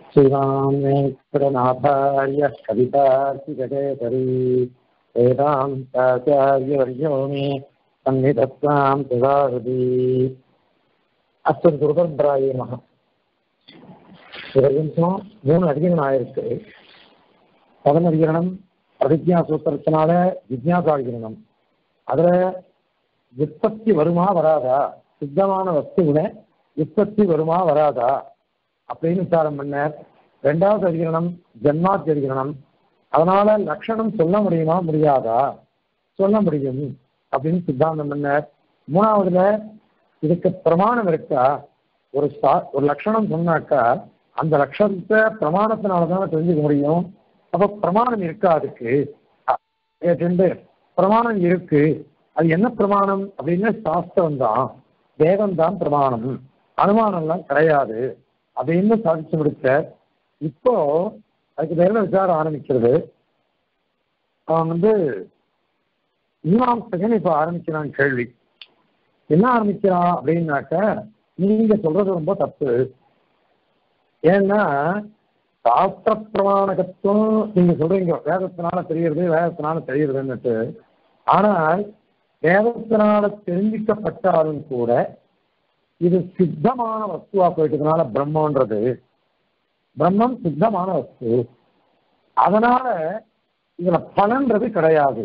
श्रीराम वेङ्कटनाथार्य कवितार्तिककेसरी वेदान्ताचार्यवर्यो मे सन्निधत्तां तदाहृति அஸ்து குருபரம்பராயே மகா ஒரு நிமிஷம் மூணு அதிகரணம் ஆயிருக்கு பதன் அதிகரணம் பிரதிஜா சூத்திரத்தினால ஜிஜ்ஞாசா அதிகரணம் அதுல விற்பத்தி வருமா வராதா சித்தமான வஸ்துவிட விற்பத்தி வருமா வராதா அப்படின்னு விசாரம் பண்ணார் ரெண்டாவது அதிகரணம் ஜன்மாத்தி அதிகரணம் அதனால லட்சணம் சொல்ல முடியுமா முடியாதா சொல்ல முடியும் அப்படின்னு சித்தாந்தம் பண்ணார் மூணாவதுல இதுக்கு பிரமாணம் இருக்கா ஒரு சா ஒரு லட்சணம் சொன்னாக்கா அந்த லட்சணத்தை பிரமாணத்தினால தானே தெரிஞ்சுக்க முடியும் அப்ப பிரமாணம் இருக்கா அதுக்கு கேட்டு பிரமாணம் இருக்கு அது என்ன பிரமாணம் அப்படின்னா சாஸ்திரம் தான் வேதம் தான் பிரமாணம் அனுமானம்லாம் கிடையாது அப்படின்னு சாதிச்சு முடிச்ச இப்போ அதுக்கு மேல விசாரம் ஆரம்பிக்கிறது அவன் வந்து மீமாம்சகன் இப்ப ஆரம்பிக்கிறான் கேள்வி என்ன ஆரம்பிக்கிறான் அப்படின்னாக்க நீங்க சொல்றது ரொம்ப தப்பு ஏன்னா சாஸ்திர பிரமாணகத்துவம் நீங்க சொல்றீங்க வேதத்தினால தெரியுது வேதத்தினால தெரியுதுன்னுட்டு ஆனால் வேதத்தினால தெரிஞ்சிக்கப்பட்டாலும் கூட இது சித்தமான வஸ்துவா போயிட்டதுனால பிரம்மன்றது பிரம்மம் சித்தமான வஸ்து அதனால இதுல பலன்றது கிடையாது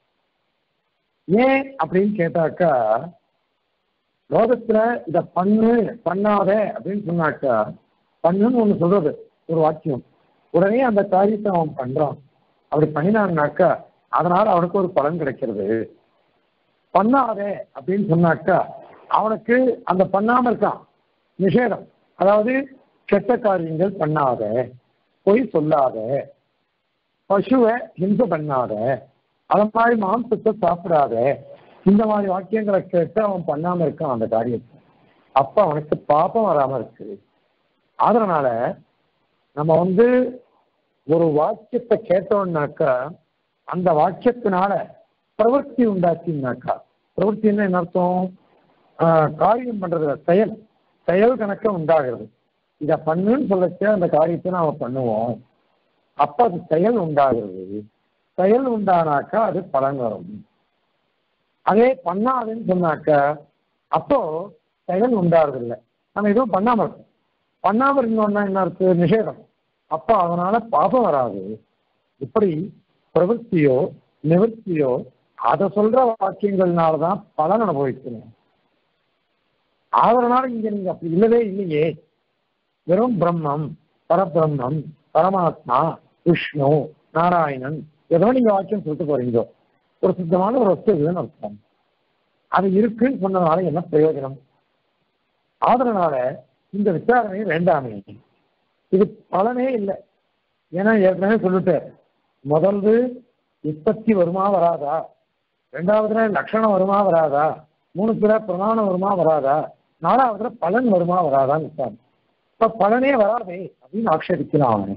ஏன் அப்படின்னு கேட்டாக்கா லோகத்துல இத பண்ணு பண்ணாத அப்படின்னு சொன்னாக்கா பண்ணுன்னு ஒண்ணு சொல்றது ஒரு வாக்கியம் உடனே அந்த காரியத்தை அவன் பண்றான் அப்படி பண்ணினான்னாக்கா அதனால அவனுக்கு ஒரு பலன் கிடைக்கிறது பண்ணாத அப்படின்னு சொன்னாக்கா அவனுக்கு அந்த பண்ணாம இருக்கான் நிஷேதம் அதாவது கெட்ட காரியங்கள் பண்ணாத பொய் சொல்லாத பசுவை ஹிம்சை பண்ணாத அது மாதிரி மாம்சத்தை சாப்பிடாத இந்த மாதிரி வாக்கியங்களை கேட்டு அவன் பண்ணாம இருக்கான் அந்த காரியத்தை அப்ப அவனுக்கு பாப்பம் வராம இருக்கு அதனால நம்ம வந்து ஒரு வாக்கியத்தை கேட்டோம்னாக்கா அந்த வாக்கியத்தினால பிரவൃத்தி உண்டாக்கினாக்கா பிரவൃத்தின்னா என்ன அர்த்தம் காரியம் பண்றதுல செயல் செயல் கணக்க உண்டாகிறது இத பண்ணுன்னு சொல்லச்சே அந்த காரியத்தை நாம பண்ணுவோம் அப்ப அது செயல் உண்டாகிறது செயல் உண்டானாக்கா அது பலன் வரும் அதே பண்ணாதுன்னு சொன்னாக்க அப்போ செயல் உண்டாறது இல்லை நம்ம எதுவும் பண்ணாம இருக்கோம் பண்ணாம இருந்தோம்னா என்ன இருக்கு நிஷேதம் அப்போ அதனால பாபம் வராது இப்படி பிரவൃத்தியோ நிவர்த்தியோ அதை சொல்ற வாக்கியங்கள்னாலதான் பலன் அனுபவிக்கணும் அதனால இங்க நீங்க அப்படி இல்லவே இல்லையே வெறும் பிரம்மம் பரபிரம்மம் பரமாத்மா விஷ்ணு நாராயணன் ஏதோ நீங்க வாக்கியம் சொல்லிட்டு போறீங்க ஒரு சுத்தமான ஒரு வஸ்து இதுன்னு அர்த்தம் அது இருக்குன்னு சொன்னதுனால என்ன பிரயோஜனம் அதனால இந்த விசாரணை வேண்டாமே இது பலனே இல்லை ஏன்னா ஏற்கனவே சொல்லிட்டேன் முதல்ல உற்பத்தி வருமா வராதா ரெண்டாவதுல லட்சணம் வருமா வராதா மூணுத்துல பிரமாணம் வருமா வராதா நாலாவதுல பலன் வருமா வராதான்னு விசாரணை இப்ப பலனே வராதே அப்படின்னு ஆட்சேபிக்கலாம் அவனை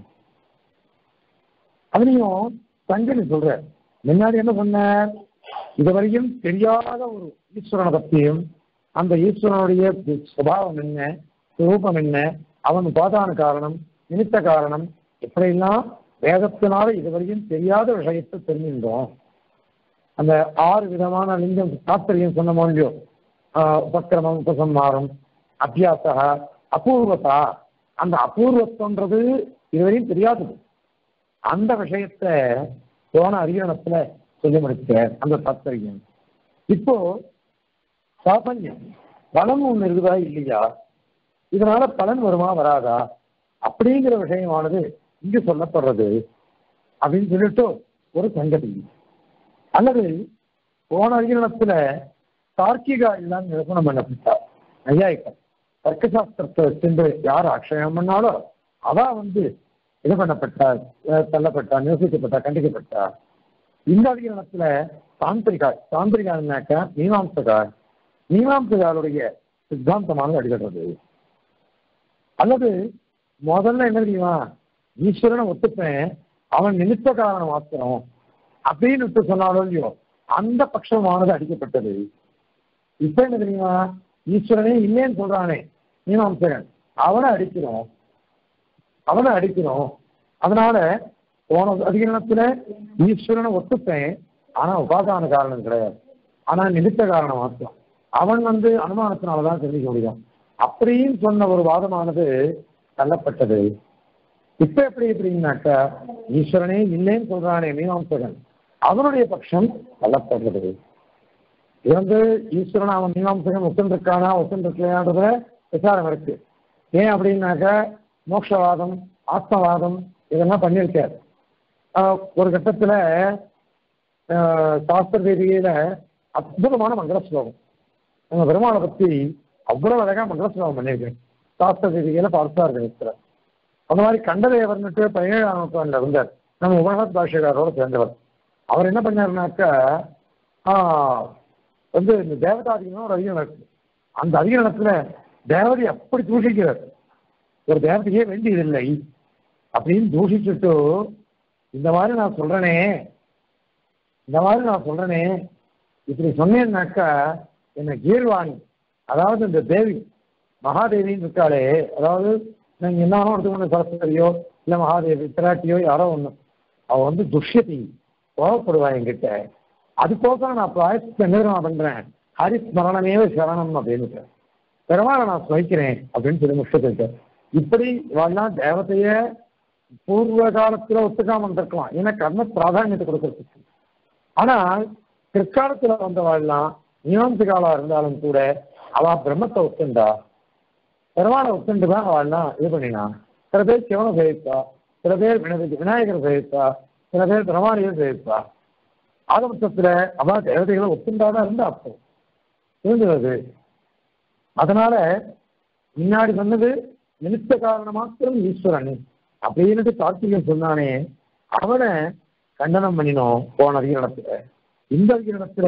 அதுலயும் சங்கனி சொல்ற முன்னாடி என்ன சொன்னார் இதுவரையும் தெரியாத ஒரு ஈஸ்வரனை பற்றியும் அந்த ஈஸ்வரனுடைய சுபாவம் என்ன ரூபம் என்ன அவன் உபாதான காரணம் நிமித்த காரணம் இப்படியெல்லாம் வேதத்தினால இதுவரையும் தெரியாத விஷயத்தை தெரிஞ்சிருந்தோம் அந்த ஆறு விதமான லிங்கம் சாஸ்திரியம் சொன்ன மொழியோ உபக்கிரமம் உபசம்மாரம் அத்தியாசா அபூர்வதா அந்த அபூர்வத்தன்றது இதுவரையும் தெரியாதது அந்த விஷயத்த போன அறிவணத்துல சொல்லி முடிச்ச அந்த தாத்பரியம் இப்போ சாபன்யம் பலம் ஒண்ணு இருக்குதா இல்லையா இதனால பலன் வருமா வராதா அப்படிங்கிற விஷயமானது இங்கு சொல்லப்படுறது அப்படின்னு சொல்லிட்டு ஒரு சங்கதி அல்லது போன அறிஞனத்துல தார்க்கிகா எல்லாம் நிரூபணம் பண்ணப்பட்டார் ஐயாயிக்கம் தர்க்கசாஸ்திரத்தை சென்று யார் அக்ஷயம் பண்ணாலோ அவ வந்து இது பண்ணப்பட்டா தள்ளப்பட்டா நிரசிக்கப்பட்டா கண்டிக்கப்பட்டா இந்த அதிகரணத்துல தாந்திரிகா தாந்திரிகான்னாக்கா மீமாம்சகா மீமாம்சகாருடைய சித்தாந்தமானது அடிக்கிறது அல்லது முதல்ல என்ன தெரியுமா ஈஸ்வரனை ஒத்துப்பேன் அவன் நிமித்த காரணம் மாத்திரம் அப்படின்னு விட்டு சொன்னாலும் இல்லையோ அந்த பட்சமானது அடிக்கப்பட்டது இப்ப என்ன தெரியுமா ஈஸ்வரனே இல்லைன்னு சொல்றானே மீமாம்சகன் அவனை அடிக்கிறோம் அவனை அடிக்கணும் அதனால போன அதிகரணத்துல ஈஸ்வரனை ஒத்துப்பேன் ஆனா உபாதான காரணம் கிடையாது ஆனா நிமித்த காரணம் மாத்திரம் அவன் வந்து அனுமானத்தினாலதான் தெரிவிக்க முடியும் அப்படின்னு சொன்ன ஒரு வாதமானது தள்ளப்பட்டது இப்ப எப்படி எப்படின்னாக்கா ஈஸ்வரனே இல்லைன்னு சொல்றானே மீமாம்சகன் அவனுடைய பட்சம் தள்ளப்படுறது இது வந்து ஈஸ்வரன் அவன் மீமாம்சகன் ஒத்துருக்கானா ஒத்துருக்கலையான்றதுல விசாரம் இருக்கு ஏன் அப்படின்னாக்கா மோட்சவாதம் ஆத்மவாதம் இதெல்லாம் பண்ணியிருக்காரு ஆஹ் ஒரு கட்டத்துல ஆஹ் சாஸ்திர ரீதியில அற்புதமான மங்கள ஸ்லோகம் நம்ம பெருமாளை பத்தி அவ்வளவு அழகா மங்கள ஸ்லோகம் பண்ணியிருக்கேன் சாஸ்திர ரீதியில பார்த்தார் இருக்கிறார் அந்த மாதிரி கண்டதேவர்னுட்டு பதினேழாம் நூற்றாண்டுல இருந்தார் நம்ம உபநகத் பாஷகாரோட சேர்ந்தவர் அவர் என்ன பண்ணாருனாக்கா ஆஹ் வந்து இந்த தேவதாதிகமும் ஒரு அதிகம் இருக்கு அந்த அதிகரணத்துல தேவதை அப்படி தூஷிக்கிறார் ஒரு தேவதையே வேண்டியதில்லை அப்படின்னு தூஷிச்சுட்டு இந்த மாதிரி நான் சொல்றேனே இந்த மாதிரி நான் சொல்றேனே இப்படி சொன்னேன்னாக்கா என்ன கீர்வாணி அதாவது இந்த தேவி மகாதேவின்னு இருக்காளே அதாவது நீங்க என்ன எடுத்துக்கணும் சரஸ்வதியோ இல்ல மகாதேவி பிராட்டியோ யாரோ ஒண்ணு அவ வந்து துஷ்யதி கோவப்படுவா என்கிட்ட அதுக்கோசரம் நான் பிராயசத்தை என்ன நான் பண்றேன் ஹரிஸ்மரணமேவ சரணம் அப்படின்னு பெருமாளை நான் சுவைக்கிறேன் அப்படின்னு சொல்லி முஷ்டத்தை இப்படி இவாள்லாம் தேவதைய பூர்வ காலத்துல ஒத்துக்காம இருந்திருக்கலாம் ஏன்னா கர்ம பிராதானியத்தை கொடுக்கறதுக்கு ஆனால் பிற்காலத்துல வந்தவாள்லாம் மீமாம்ச காலா இருந்தாலும் கூட அவ பிரம்மத்தை ஒத்துண்டா பெருமாளை ஒத்துண்டு தான் அவள்லாம் இது பண்ணினா சில பேர் சிவனை சேவிப்பா சில பேர் விநாயகர் விநாயகரை சேவிப்பா சில பேர் பிரமாணியை சேவிப்பா ஆகமத்தத்துல அவ தேவதைகளை ஒத்துண்டாதான் இருந்தா அப்போ இருந்தது அதனால முன்னாடி சொன்னது நிமித்த காரணம் மாத்திரம் ஈஸ்வரன் அப்படின்னுட்டு கார்த்திகன் சொன்னானே அவனை கண்டனம் பண்ணினோம் போன அதிகரணத்துல இந்த அதிகரணத்துல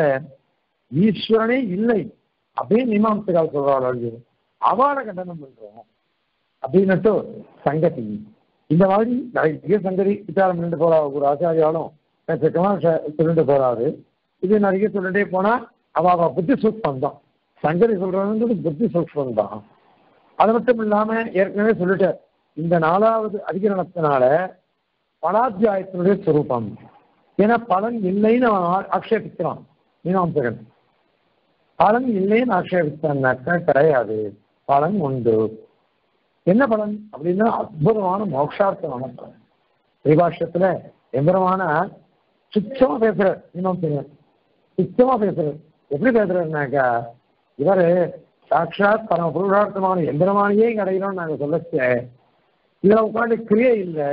ஈஸ்வரனே இல்லை அப்படின்னு மீமாம்சகால் சொல்றாள் அவளை கண்டனம் பண்றோம் அப்படின்னுட்டு சங்கதி இந்த மாதிரி நிறைய சங்கதி விசாரம் பண்ணிட்டு போறா ஒரு ஆச்சாரியாலும் சக்கமா சொல்லிட்டு போறாரு இது நிறைய சொல்லிட்டே போனா அவ அவ புத்தி சூக்மம் தான் சங்கதி சொல்றதுன்றது புத்தி சூக்மம் தான் அது மட்டும் இல்லாம ஏற்கனவே சொல்லிட்டார் இந்த நாலாவது அதிகரணத்தினால பலாத்தியாயத்தினுடைய சுரூபம் ஏன்னா பலன் இல்லைன்னு அவன் ஆ- ஆக்ஷேபிக்கிறான் மீனாம்சகன் பலன் இல்லைன்னு ஆக்ஷேபிச்சான்னாக்கா கிடையாது பலன் உண்டு என்ன பலன் அப்படின்னா அற்புதமான மோட்சார்த்தமான பலன் ஸ்ரீபாஷ்யத்துல எம்பரமான சுத்தமா பேசுற மீனாம்சகன் சுத்தமா பேசுற எப்படி பேசுறாருனாக்கா இவரு சாட்சாத் பரம புருஷார்த்தமான எந்திரமானியே கிடைக்கணும்னு நாங்க சொல்லச்சே இதுல உட்காந்து கிரியை இல்லை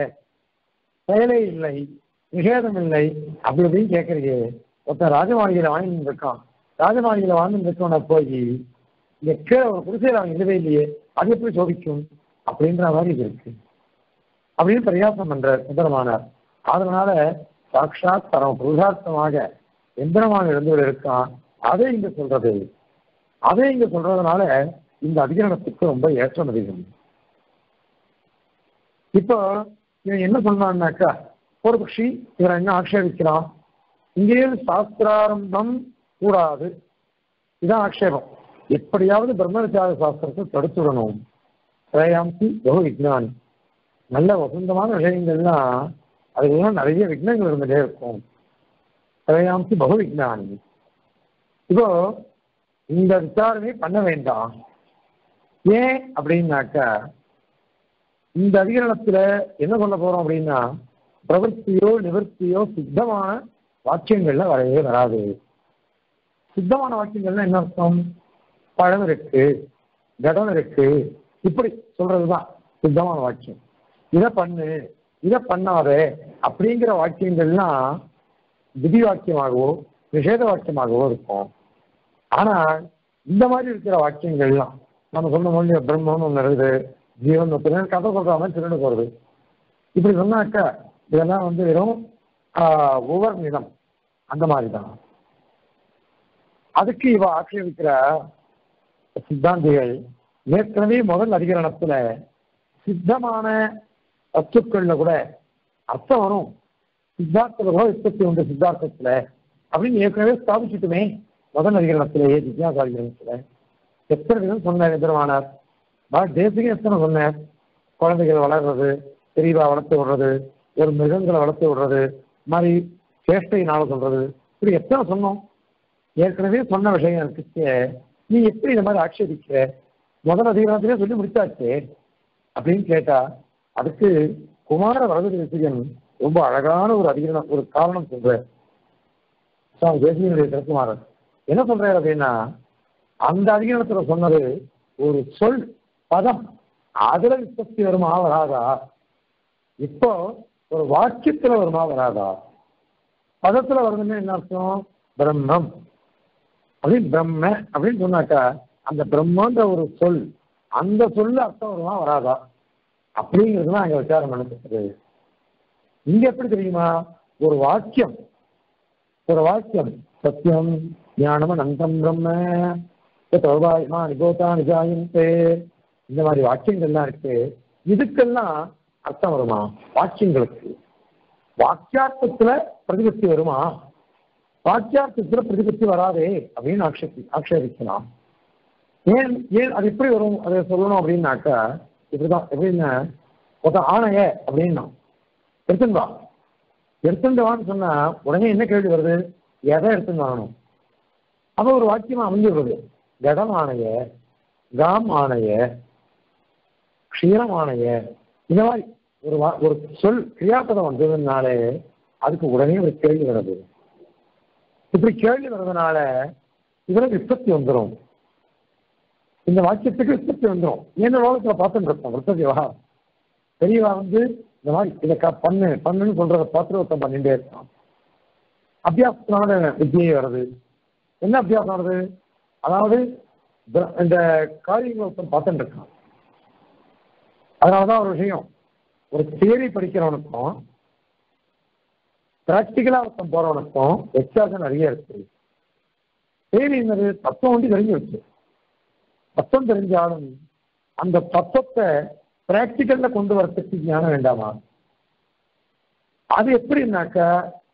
செயலே இல்லை நிஷேதம் இல்லை அப்படி இப்படின்னு கேட்கறீங்க ஒருத்தன் ராஜமாளிகையில வாங்கிட்டு இருக்கான் ராஜமாளிகையில வாங்கிட்டு இருக்கவன போய் இங்க கீழே ஒரு குடிசையில் அவன் இல்லவே இல்லையே அது எப்படி சோதிக்கும் அப்படின்ற மாதிரி இது இருக்கு அப்படின்னு பிரயாசம் பண்றார் சுந்தரமானார் அதனால சாட்சாத் பரம புருஷார்த்தமாக எந்திரமாக இருந்தவர் இருக்கான் அதை இங்க சொல்றது அதை இங்க சொல்றதுனால இந்த அதிகரணத்துக்கு ரொம்ப ஏற்றம் அதிகம் இப்போ இவன் என்ன சொன்னான்னாக்கா ஒரு பட்சி இவரை என்ன ஆக்ஷேபிக்கிறான் இங்கேயே சாஸ்திராரம்பம் கூடாது இதான் ஆக்ஷேபம் எப்படியாவது பிரம்மவிச்சார சாஸ்திரத்தை தடுத்துடணும் திரயாம்சி பகு விஜானி நல்ல வசந்தமான விஷயங்கள்லாம் அதுக்கெல்லாம் நிறைய விக்னங்கள் இருந்துட்டே இருக்கும் திரயாம்சி பகு விஜானி இப்போ இந்த விசாரணை பண்ண வேண்டாம் ஏன் அப்படின்னாக்கா இந்த அதிகரணத்துல என்ன சொல்ல போறோம் அப்படின்னா பிரவൃத்தியோ நிவர்த்தியோ சித்தமான வாக்கியங்கள்ல வரவே வராது சித்தமான வாக்கியங்கள்னா என்ன அர்த்தம் பழம் இருக்கு கடம் இருக்கு இப்படி சொல்றதுதான் சித்தமான வாக்கியம் இதை பண்ணு இதை பண்ணாதே அப்படிங்கிற வாக்கியங்கள்லாம் விதி வாக்கியமாகவோ நிஷேத வாக்கியமாகவோ இருக்கும் ஆனா இந்த மாதிரி இருக்கிற வாக்கியங்கள்லாம் நம்ம சொன்ன மொழி பிரம்மன் ஒன்று இருக்குது ஜீவன் ஒருத்தர் கதை சொல்ற மாதிரி திருண்டு போறது இப்படி சொன்னாக்கா இதெல்லாம் வந்து வெறும் ஆஹ், ஒவ்வொரு நிலம் அந்த மாதிரி தான் அதுக்கு இவ ஆட்சேபிக்கிற சித்தாந்திகள் ஏற்கனவே முதல் அதிகரணத்துல சித்தமான வஸ்துக்கள்ல கூட அர்த்தம் வரும் சித்தார்த்தத்துல கூட உற்பத்தி உண்டு சித்தார்த்தத்துல அப்படின்னு ஏற்கனவே ஸ்தாபிச்சுட்டுமே முதல் அதிகரணத்திலேயே ஜிஜாசா அதிகரணத்துல எத்தனை விதம் சொன்னார் எதிரமானார் தேசிக எத்தனை சொன்னார் குழந்தைகள் வளர்றது தெரியவா வளர்த்து விடுறது ஒரு மிருகங்களை வளர்த்து விடுறது இது மாதிரி சேஷ்டையினால சொல்றது இப்படி எத்தனை சொன்னோம் ஏற்கனவே சொன்ன விஷயம் இருக்கு நீ எப்படி இந்த மாதிரி ஆட்சேபிக்கிற முதல் அதிகாரத்திலே சொல்லி முடிச்சாச்சு அப்படின்னு கேட்டா அதுக்கு குமார வரது ரசிகன் ரொம்ப அழகான ஒரு அதிகரணம் ஒரு காரணம் சொல்ற சுவாமி தேசியனுடைய திருக்குமாரன் என்ன சொல்றாரு அப்படின்னா அந்த அதிகாரத்துல சொன்னது ஒரு சொல் பதம் அதுல விற்பத்தி வருமா வராதா இப்போ ஒரு வாக்கியத்துல வருமா வராதா பதத்துல வருதுன்னா என்ன அர்த்தம் பிரம்மம் அப்படின்னு பிரம்ம அப்படின்னு சொன்னாக்கா அந்த பிரம்மன்ற ஒரு சொல் அந்த சொல்ல அர்த்தம் வருமா வராதா அப்படிங்கிறது தான் அங்க விசாரம் பண்ணப்பட்டது இங்க எப்படி தெரியுமா ஒரு வாக்கியம் ஒரு வாக்கியம் சத்தியம் ஞானம் அனந்தம் பிரம்ம தௌபாயமா நிகோதா நிஜாயந்தே இந்த மாதிரி வாக்கியங்கள்லாம் இருக்கு இதுக்கெல்லாம் அர்த்தம் வருமா வாக்கியங்களுக்கு வாக்கியார்த்தத்துல பிரதிபத்தி வருமா வாக்கியார்த்தத்துல பிரதிபத்தி வராதே அப்படின்னு ஆக்ஷேபி ஆக்ஷேபிக்கலாம் ஏன் ஏன் அது எப்படி வரும் அதை சொல்லணும் அப்படின்னாக்கா இப்படிதான் எப்படின்னா ஒருத்தன் ஆணைய அப்படின்னா எடுத்துன்னு வா எடுத்துட்டு வான்னு சொன்னா உடனே என்ன கேள்வி வருது எதை எடுத்துன்னு வரணும் அப்ப ஒரு வாக்கியமா அமைஞ்சிடுறது கடம் ஆணைய காம் ஆணைய க்ஷீரம் ஆணைய இந்த மாதிரி ஒரு வா- ஒரு சொல் கிரியாபதம் வந்ததுனாலே அதுக்கு உடனே ஒரு கேள்வி வருது இப்படி கேள்வி வர்றதுனால இதுல விற்பத்தி வந்துடும் இந்த வாக்கியத்துக்கு விற்பத்தி வந்துடும் ஏன்னா லோகத்துல பார்த்துட்டு இருக்கோம் விற்பத்தி வா பெரியவா வந்து இந்த மாதிரி இதை க- பண்ணு பண்ணுன்னு சொல்றத பார்த்துட்டு ஒருத்தன் பண்ணிட்டே இருக்கான் அபியாசத்தினால வித்தியை வருது என்ன அபியாசம் வருது அதாவது பிர- இந்த காரியங்களை ஒருத்தன் பார்த்துட்டு இருக்கான் அதனாலதான் ஒரு விஷயம் ஒரு தியரி படிக்கிறவனுக்கும் பிராக்டிக்கலா ஒருத்தன் போறவனுக்கும் வித்தியாசம் நிறைய இருக்கு தியரி என்னது தத்துவம் வந்து தெரிஞ்சு வச்சு தத்துவம் தெரிஞ்சாலும் அந்த தத்துவத்தை பிராக்டிக்கல்ல கொண்டு வரத்துக்கு ஞானம் வேண்டாமா அது எப்படின்னாக்கா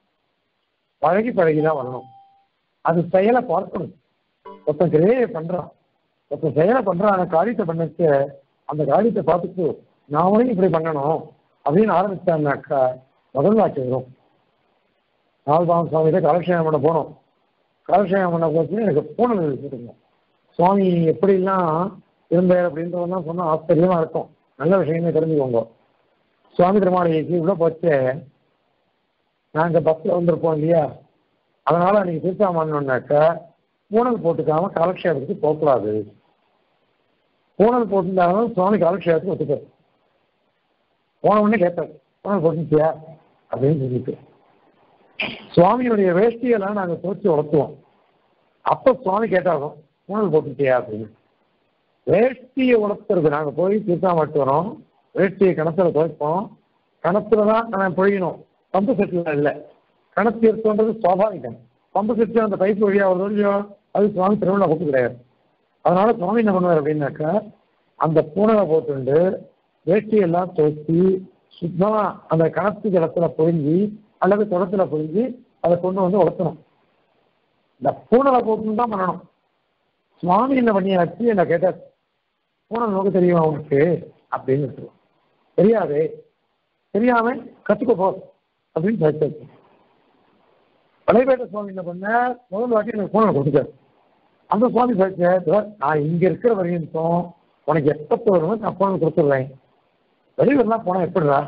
பழகி பழகி தான் வரணும் அது செயலை பார்க்கணும் ஒருத்தன் கிரையை பண்றான் ஒருத்தன் செயலை பண்றான் அந்த காரியத்தை பண்ணச்சு அந்த காரியத்தை பார்த்துட்டு நாமளும் இப்படி பண்ணணும் அப்படின்னு ஆரம்பிச்சான்னாக்கா முதல் வாட்சி வரும் நால்பாம் சுவாமிகிட்ட கலக்ஷேகம் பண்ண போனோம் கலக்ஷேகம் பண்ண போச்சு எனக்கு பூனல் வச்சுருங்க சுவாமி எப்படிலாம் இருந்தார் அப்படின்றதெல்லாம் சொன்னா ஆச்சரியமா இருக்கும் நல்ல விஷயமே தெரிஞ்சுக்கோங்க சுவாமி திருமாளிகைக்கு உள்ள போச்சு நாங்க பஸ்ல வந்திருப்போம் இல்லையா அதனால நீங்க தீர்த்தாமன்னாக்கா பூனல் போட்டுக்காம காலக்ஷேபத்துக்கு போகக்கூடாது பூனல் போட்டிருந்தாலும் சுவாமி காலக்ஷேபத்துக்கு ஒத்துக்காரு போன உடனே கேட்டார் பூனல் போட்டுச்சியா அப்படின்னு சொல்லிட்டு சுவாமியுடைய வேஷ்டியெல்லாம் நாங்க துவச்சி வளர்த்துவோம் அப்ப சுவாமி கேட்டாகும் பூனல் போட்டுட்டியா அப்படின்னு வேஷ்டியை உணர்த்துறது நாங்க போய் தீர்த்தாமட்டு வரோம் வேஷ்டியை கணத்துல துவைப்போம் கணத்துல தான் நான் பொழியணும் பம்பு செட்டில் இல்லை கணத்து இருக்குன்றது சுவாபாவிகம் பம்பு செட்டு அந்த பைப் வழியா ஒரு வழியோ அது சுவாமி திருவிழா போட்டு கிடையாது அதனால சுவாமி என்ன பண்ணுவார் அப்படின்னாக்கா அந்த பூனலை போட்டுண்டு வேஷ்டியெல்லாம் துவைச்சி சுத்தமா அந்த கணத்து ஜலத்துல பொழிஞ்சி அல்லது குளத்துல பொழிஞ்சி அதை கொண்டு வந்து உலர்த்தணும் இந்த பூனலை போட்டுன்னு தான் பண்ணணும் சுவாமி என்ன பண்ணியாச்சு என்ன கேட்டார் பூனல் நோக்க தெரியுமா உனக்கு அப்படின்னு சொல்லுவோம் தெரியாதே தெரியாம கத்துக்க போ அப்படின்னு சொல்லிட்டு பழையபேட்டை சுவாமி என்ன பண்ண முதல் வாட்டி எனக்கு பூனல் கொடுத்துட்டாரு அந்த சுவாமி சொல்லிட்டு நான் இங்க இருக்கிற வரையும் உனக்கு எப்ப வருமோ நான் பூனல் கொடுத்துடுறேன் வெளியூர்லாம் போனா எப்படிடா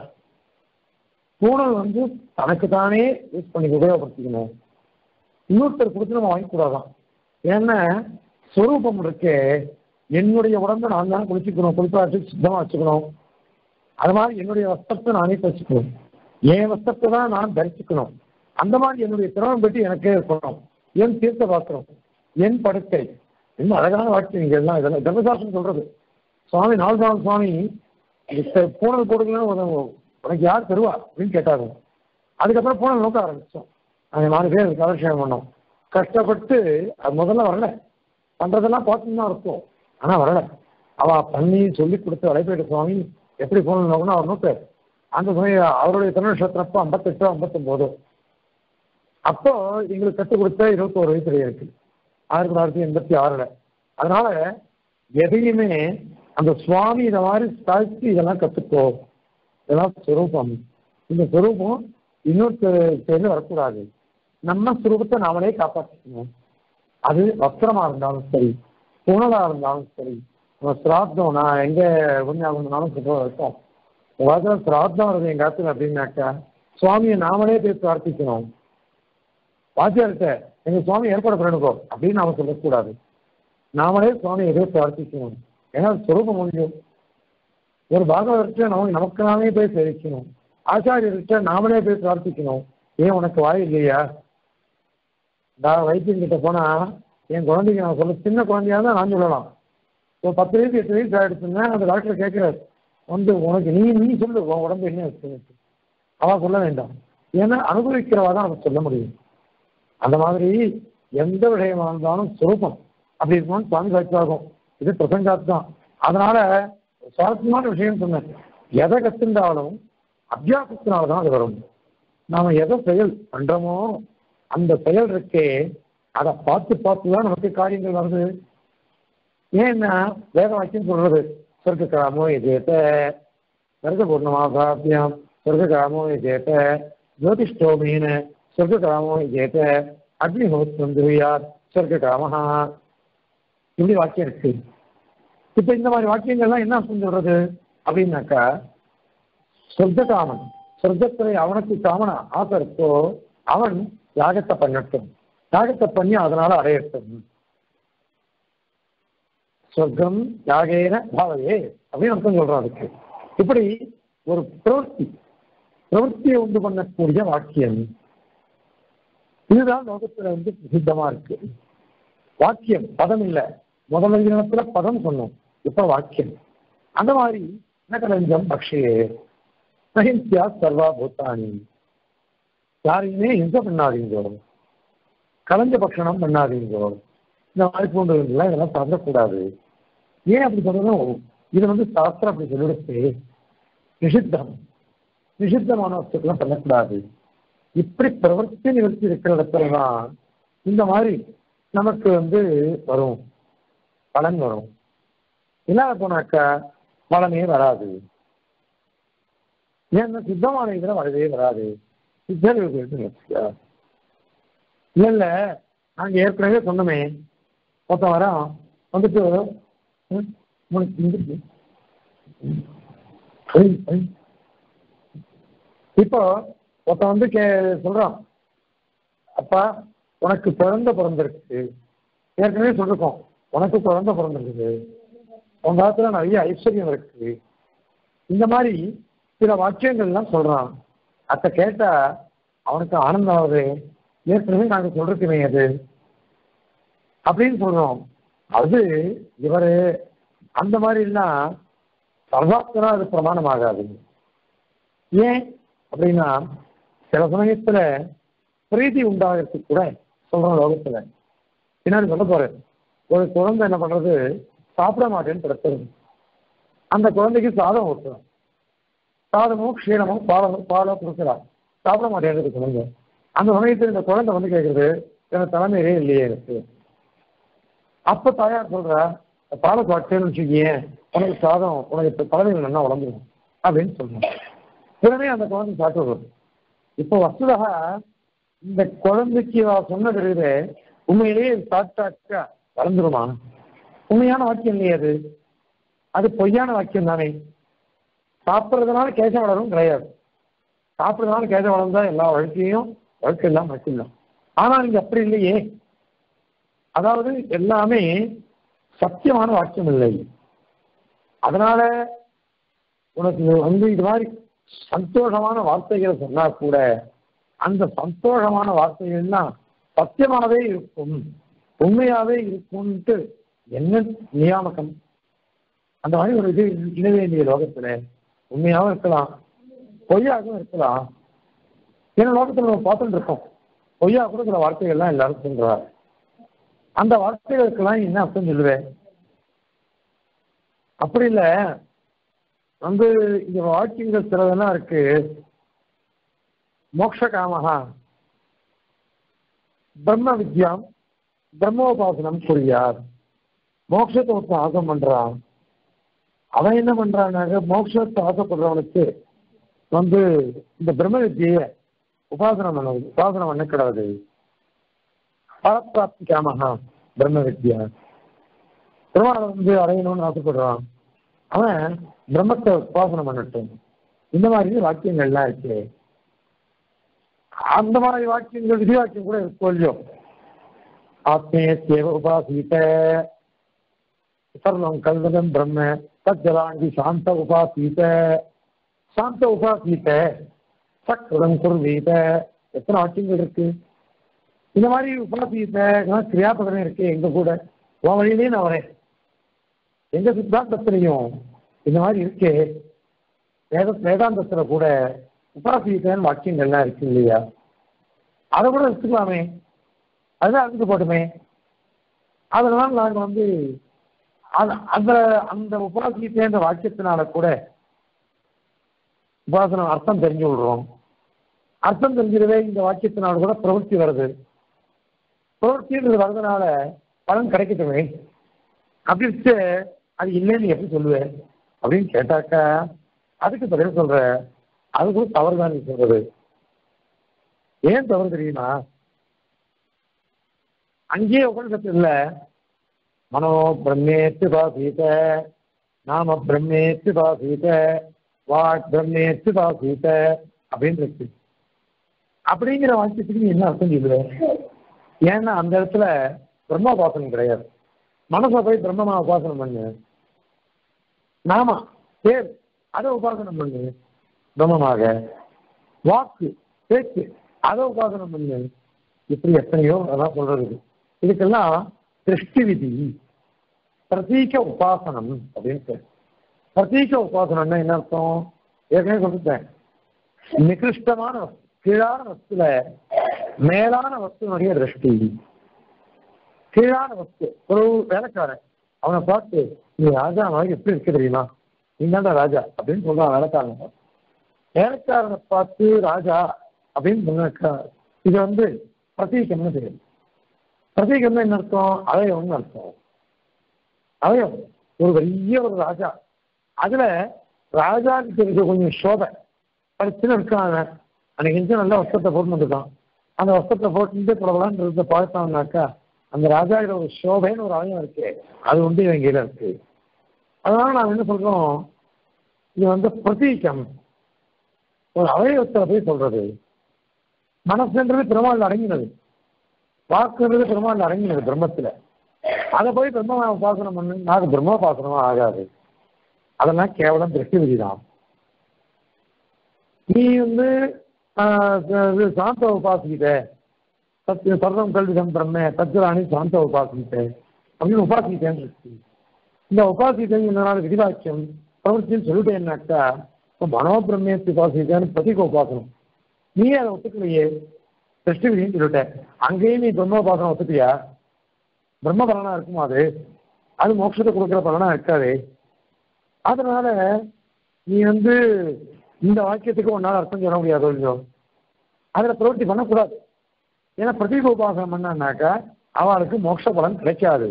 பூனல் வந்து தனக்கு தானே யூஸ் பண்ணி உபயோகப்படுத்திக்கணும் இன்னொருத்தர் கொடுத்து நம்ம வாங்கிக்கூடாதான் ஏன்னா ஸ்வரூபம் இருக்கே என்னுடைய உடம்பை நான் தான் குளிச்சுக்கணும் குளிப்பாட்டி சுத்தமா வச்சுக்கணும் அது மாதிரி என்னுடைய வஸ்திரத்தை நானே தச்சுக்கணும் என் வஸ்திரத்தை தான் நான் தரிச்சுக்கணும் அந்த மாதிரி என்னுடைய திறமை பற்றி எனக்கே இருக்கணும் என் தீர்த்த பாத்திரம் என் படுக்கை இன்னும் அழகான வார்த்தை இங்க எல்லாம் இதெல்லாம் தர்மசாஸ்திரம் சொல்றது சுவாமி நால்பாம் சுவாமி இந்த பூனல் போடுக்கலாம் உனக்கு யார் தருவா அப்படின்னு கேட்டாங்க அதுக்கப்புறம் பூனல் நோக்க ஆரம்பிச்சோம் அந்த நாலு பேர் கலர்ஷேகம் பண்ணோம் கஷ்டப்பட்டு அது முதல்ல வரல பண்றதெல்லாம் பார்த்துன்னு தான் இருக்கும் ஆனா வரல அவ பண்ணி சொல்லி கொடுத்து வலைப்பேட்டு சுவாமி எப்படி பூனல் நோக்கணும் அவர் நோக்காரு அந்த சமயம் அவருடைய திருநட்சத்திரப்போ ஐம்பத்தெட்டு ஐம்பத்தொம்போது அப்போ எங்களுக்கு கற்றுக் கொடுத்த இருபத்தோரு வயசுல இருக்கு ஆயிரத்தி தொள்ளாயிரத்தி எண்பத்தி ஆறுல அதனால எதையுமே அந்த சுவாமி இதை மாதிரி தாழ்த்தி இதெல்லாம் கத்துக்கோ இதெல்லாம் சுரூபம் இந்த சுரூபம் இன்னொரு பேர்ல வரக்கூடாது நம்ம சுரூபத்தை நாமளே காப்பாற்றிக்கணும் அது வஸ்திரமா இருந்தாலும் சரி புனலா இருந்தாலும் சரி நம்ம சிராத்தம் நான் எங்க கொஞ்சம் இருந்தாலும் சொல்ல இருக்கோம் ஏதாவது சிராத்தம் வருது எங்க ஆத்துல அப்படின்னாக்கா சுவாமியை நாமளே போய் பிரார்த்திக்கணும் வாத்தியார்கிட்ட எங்க சுவாமி ஏற்பாடு பண்ணணுக்கோ அப்படின்னு நாம சொல்லக்கூடாது நாமளே சுவாமி எதோ பிரார்த்திக்கணும் ஏன்னா சுரூபம் முடியும் ஒரு பாகவதற்கிட்ட நமக்கு நமக்கு நாமே போய் சேவிக்கணும் ஆச்சாரியர்கிட்ட நாமளே போய் பிரார்த்திக்கணும் ஏன் உனக்கு வாய் இல்லையா நான் வைத்தியம் கிட்ட போனா என் குழந்தைக்கு நான் சொல்ல சின்ன குழந்தையா தான் நான் சொல்லலாம் ஒரு பத்து வயசு எட்டு வயசு ஆயிடுச்சுன்னா அந்த டாக்டர் கேட்கிறாரு வந்து உனக்கு நீ நீ சொல்லு உன் உடம்பு என்ன இருக்கு அவ சொல்ல வேண்டாம் ஏன்னா அனுபவிக்கிறவா தான் நமக்கு சொல்ல முடியும் அந்த மாதிரி எந்த விஷயமா இருந்தாலும் சுரூபம் அப்படி இருக்கணும்னு சுவாமி சாட்சியாகும் இது பிரசங்காத்து தான் அதனால சுவாரஸ்யமான விஷயம் சொன்னேன் எதை கத்துண்டாலும் அத்தியாசத்தினால தான் அது வரும் நாம எதை செயல் பண்றோமோ அந்த செயல் இருக்கே அதை பார்த்து பார்த்து தான் நமக்கு காரியங்கள் வருது ஏன்னா வேத வாக்கியம் சொல்றது சொர்க்க காமோ எஜேத சொர்க்க பூர்ணமாசாபியம் சொர்க்க காமோ எஜேத ஜோதிஷ்டோமீன சொர்க்க காமோ எஜேத அக்னிஹோத்திரம் துரியார் சொர்க்க காமஹா இப்படி வாக்கியம் இருக்கு இப்ப இந்த மாதிரி வாக்கியங்கள்லாம் என்ன அர்த்தம் சொல்றது அப்படின்னாக்கா சொர்க்க காமன் சொர்க்கத்துல அவனுக்கு காமனா ஆசை இருக்கோ அவன் யாகத்தை பண்ணட்டும் யாகத்தை பண்ணி அதனால அடையட்டும் சொர்க்கம் யாகேன பாவையே அப்படின்னு அர்த்தம் சொல்றான் அதுக்கு இப்படி ஒரு பிரவൃத்தி பிரவൃத்தியை உண்டு பண்ணக்கூடிய வாக்கியம் இதுதான் லோகத்துல வந்து பிரசித்தமா இருக்கு வாக்கியம் பதம் இல்ல முதல்ல தினத்துல பதம் சொன்னோம் இப்ப வாக்கியம் அந்த மாதிரி நகலஞ்சம் பக்ஷியே நகிம்சியா சர்வா பூத்தானி யாரையுமே ஹிம்சை பண்ணாதீங்கோ கலஞ்ச பட்சணம் பண்ணாதீங்கோ இந்த மாதிரி பூண்டுகள்லாம் இதெல்லாம் சாப்பிடக்கூடாது ஏன் அப்படி சொல்லணும் இது வந்து சாஸ்திரம் அப்படி சொல்லிடுச்சு நிஷித்தம் நிஷித்தமான வஸ்துக்கெல்லாம் பண்ணக்கூடாது இப்படி பிரவர்த்தி நிவர்த்தி இருக்கிற இடத்துல தான் இந்த மாதிரி நமக்கு வந்து வரும் பலன் வரும் இல்லாத போனாக்கா பலனே வராது ஏன்னா சித்தமான இதுல வரவே வராது சித்தர்களுக்கு வச்சுக்கா இல்ல இல்ல நாங்க ஏற்கனவே சொன்னோமே ஒருத்தன் வரான் வந்துட்டு ம், உனக்கு இங்கிட்டு. ஐ, ஐ. இப்போ ஒருத்தன் வந்து கே சொல்றான் அப்பா உனக்கு குழந்தை பிறந்திருக்கு ஏற்கனவே சொல்லிருக்கோம் உனக்கு குழந்தை பிறந்திருக்குது உங்க காலத்துல நிறைய ஐஸ்வர்யம் இருக்கு இந்த மாதிரி சில வாக்கியங்கள்லாம் சொல்றான் அத கேட்டா அவனுக்கு ஆனந்தம் ஆகுது ஏற்கனவே நாங்க சொல்றதுமே அது அப்படின்னு சொல்றோம் அது இவரு அந்த மாதிரிலாம் சர்வாத்தனா அது பிரமாணம் ஆகாது ஏன் அப்படின்னா சில சமயத்துல பிரீதி உண்டாகிறதுக்கு கூட சொல்றோம் லோகத்துல பின்னாடி சொல்ல போறேன் ஒரு குழந்தை என்ன பண்றது சாப்பிட மாட்டேன்னு படுத்துறது அந்த குழந்தைக்கு சாதம் ஊட்டுறோம் சாதமும் க்ஷீரமும் பாலமும் பாலோ கொடுக்குறான் சாப்பிட மாட்டேன் குழந்தை அந்த சமயத்தில் இந்த குழந்தை வந்து கேட்குறது எனக்கு தலைமையிலே இல்லையே எனக்கு அப்ப தாயார் சொல்றா பாலை சாப்பிட்டேன்னு வச்சுக்கியே உனக்கு சாதம் உனக்கு இப்ப தலைமையில் நல்லா வளர்ந்துடும் அப்படின்னு சொல்றேன் உடனே அந்த குழந்தை சாப்பிட்டு இப்போ வசுதா இந்த குழந்தைக்கு நான் சொன்ன தெரியுது உண்மையிலேயே இது சாப்பிட்டாக்கா வளர்ந்துருமா உண்மையான வாக்கியம் இல்லையே அது அது பொய்யான வாக்கியம் தானே சாப்பிட்றதுனால கேச வளரும் கிடையாது சாப்பிட்றதுனால கேச வளர்ந்தா எல்லா வாழ்க்கையும் வாழ்க்கை எல்லாம் மட்டும்தான் ஆனால் இங்க அப்படி இல்லையே அதாவது எல்லாமே சத்தியமான வாக்கியம் இல்லை அதனால உனக்கு வந்து இது மாதிரி சந்தோஷமான வார்த்தைகளை சொன்னா கூட அந்த சந்தோஷமான வார்த்தைகள்லாம் சத்தியமானவே இருக்கும் உண்மையாவே இருக்கும்ட்டு என்ன நியாமகம் அந்த மாதிரி ஒரு இது இட வேண்டிய லோகத்துல உண்மையாவும் இருக்கலாம் பொய்யாகவும் இருக்கலாம் ஏன்னா லோகத்துல நம்ம பார்த்துட்டு இருக்கோம் பொய்யா கூட சில வார்த்தைகள்லாம் எல்லாரும் சொல்றாரு அந்த வார்த்தைகளுக்கெல்லாம் என்ன அர்த்தம் சொல்லுவேன் அப்படி இல்லை வந்து இந்த வாக்கியங்கள் சிலதெல்லாம் இருக்கு மோக்ஷ காமஹா பிரம்ம வித்யாம் பிரம்மோபாசனம் புரியார் மோட்சத்தை ஒருத்தன் ஆசை பண்றான் அவன் என்ன பண்றான்னாக்க மோட்சத்தை ஆசைப்படுறவனுக்கு வந்து இந்த பிரம்ம வித்தியை உபாசனம் பண்ண உபாசனம் பண்ண கிடையாது பரப்பிராப்தி காமகா பிரம்ம வித்யா பெருமாளை வந்து அடையணும்னு ஆசைப்படுறான் அவன் பிரம்மத்தை உபாசனம் பண்ணட்டும் இந்த மாதிரி வாக்கியங்கள்லாம் இருக்கு அந்த மாதிரி வாக்கியங்கள் விதி வாக்கியம் கூட இருக்கும் இல்லையோ ஆத்மேயேவ உபாசீத சர்வம் கல்வதம் பிரம்ம தஜலாங்கி சாந்த உபாசீத சாந்த உபாசீத சக்ரதம் குர்வீத எத்தனை வாக்கியங்கள் இருக்கு இந்த மாதிரி உபாசீத கிரியாபதமே இருக்கு எங்க கூட உன் வழியிலேயே நான் வரேன் எங்க சித்தாந்தத்திலையும் இந்த மாதிரி இருக்கே வேத வேதாந்தத்துல கூட உபாசீதன்னு வாக்கியங்கள்லாம் இருக்கு இல்லையா அதை கூட எடுத்துக்கலாமே அதுதான் அதுக்கு போட்டுமே அதனால நாங்க வந்து அந்த அந்த அந்த உபாசித்தேன்ற வாக்கியத்தினால கூட உபாசனம் அர்த்தம் தெரிஞ்சு விடுறோம் அர்த்தம் தெரிஞ்சிடவே இந்த வாக்கியத்தினால கூட பிரவൃத்தி வருது பிரவൃத்தின்றது வர்றதுனால பலன் கிடைக்கட்டுமே அப்படி வச்சு அது இல்லைன்னு எப்படி சொல்லுவேன் அப்படின்னு கேட்டாக்கா அதுக்கு பதில் சொல்ற அது கூட தவறு தான் நீ சொல்றது ஏன் தவறு தெரியுமா அங்கேயே உபனிஷத்துல மனோ பிரம்மேத்து பாசீத நாம பிரம்மேத்து பாசீத வாக் பிரம்மேத்து பாசீத அப்படின்னு இருக்கு அப்படிங்கிற வாக்கியத்துக்கு நீ என்ன அர்த்தம் சொல்லுவ ஏன்னா அந்த இடத்துல பிரம்மோபாசனம் கிடையாது மனசை போய் பிரம்மமா உபாசனம் பண்ணு நாமா பேர் அதை உபாசனம் பண்ணு பிரம்மமாக வாக்கு பேச்சு அதை உபாசனம் பண்ணு இப்படி எத்தனையோ அதான் சொல்றது இதுக்கெல்லாம் திருஷ்டி விதி பிரதீக உபாசனம் அப்படின்னு பேர் பிரதீக உபாசனம்னா என்ன அர்த்தம் ஏற்கனவே சொல்லிட்டேன் நிகிருஷ்டமான வஸ்து கீழான வஸ்துல மேலான வஸ்துனுடைய திருஷ்டி கீழான வஸ்து ஒரு வேலைக்காரன் அவனை பார்த்து நீ ராஜா மாதிரி எப்படி இருக்கு தெரியுமா நீ தான்டா ராஜா அப்படின்னு சொல்றான் வேலைக்காரன் வேலைக்காரனை பார்த்து ராஜா அப்படின்னு சொன்னாக்கா இது வந்து பிரதீகம்னு தெரியும் பிரதீகம்னா என்ன அர்த்தம் அவயவம்னு அர்த்தம் அவயவம் ஒரு பெரிய ஒரு ராஜா அதுல ராஜாவுக்கு இருக்க கொஞ்சம் சோதை படிச்சுன்னு இருக்கான் அவன் அன்னைக்கு கொஞ்சம் நல்ல வஸ்திரத்தை போட்டு வந்திருக்கான் அந்த வஸ்திரத்தை போட்டு பிரபலான்றத பார்த்தான்னாக்கா அந்த ராஜாவோட ஒரு சோபைன்னு ஒரு அவயம் இருக்கு அது வந்து இவன் கீழே இருக்கு அதனால நாம் என்ன சொல்றோம் இது வந்து பிரதீகம் ஒரு அவயவத்தில் போய் சொல்றது மனசுன்றது பெருமாள் அடங்கினது வாக்குன்றது பெருமாள் அடங்கினது பிரம்மத்துல அதை போய் பிரம்ம உபாசனம் பண்ணு நாக்கு பிரம்மோபாசனமா ஆகாது அதெல்லாம் கேவலம் திருஷ்டி விதிதான் நீ வந்து இது சாந்த உபாசிக்கிட்ட சத்திய சர்வம் கல்விதம் பிரம்ம தத்ராணி சாந்த உபாசிக்கிட்ட அப்படின்னு உபாசிக்கிட்டேன்னு இருக்கு இந்த உபாசிக்கிட்டேங்கிறதுனால விதிவாக்கியம் பிரவர்த்தின்னு சொல்லிட்டேன்னாக்கா இப்போ மனோபிரம்மேத்து உபாசிக்கிட்டேன்னு பிரதிக உபாசனம் நீ அதை ஒத்துக்கலையே திருஷ்டி விதின்னு சொல்லிட்ட அங்கேயும் நீ பிரம்மோபாசனம் ஒத்துக்கியா பிரம்ம பலனா இருக்குமா அது அது மோட்சத்தை கொடுக்குற பலனா இருக்காது அதனால நீ வந்து இந்த வாக்கியத்துக்கு ஒன்னால அர்த்தம் சொல்ல முடியாது கொஞ்சம் அதுல பிரவൃத்தி பண்ணக்கூடாது ஏன்னா பிரதீப உபாசனம் பண்ணாக்கா அவளுக்கு மோட்ச பலன் கிடைக்காது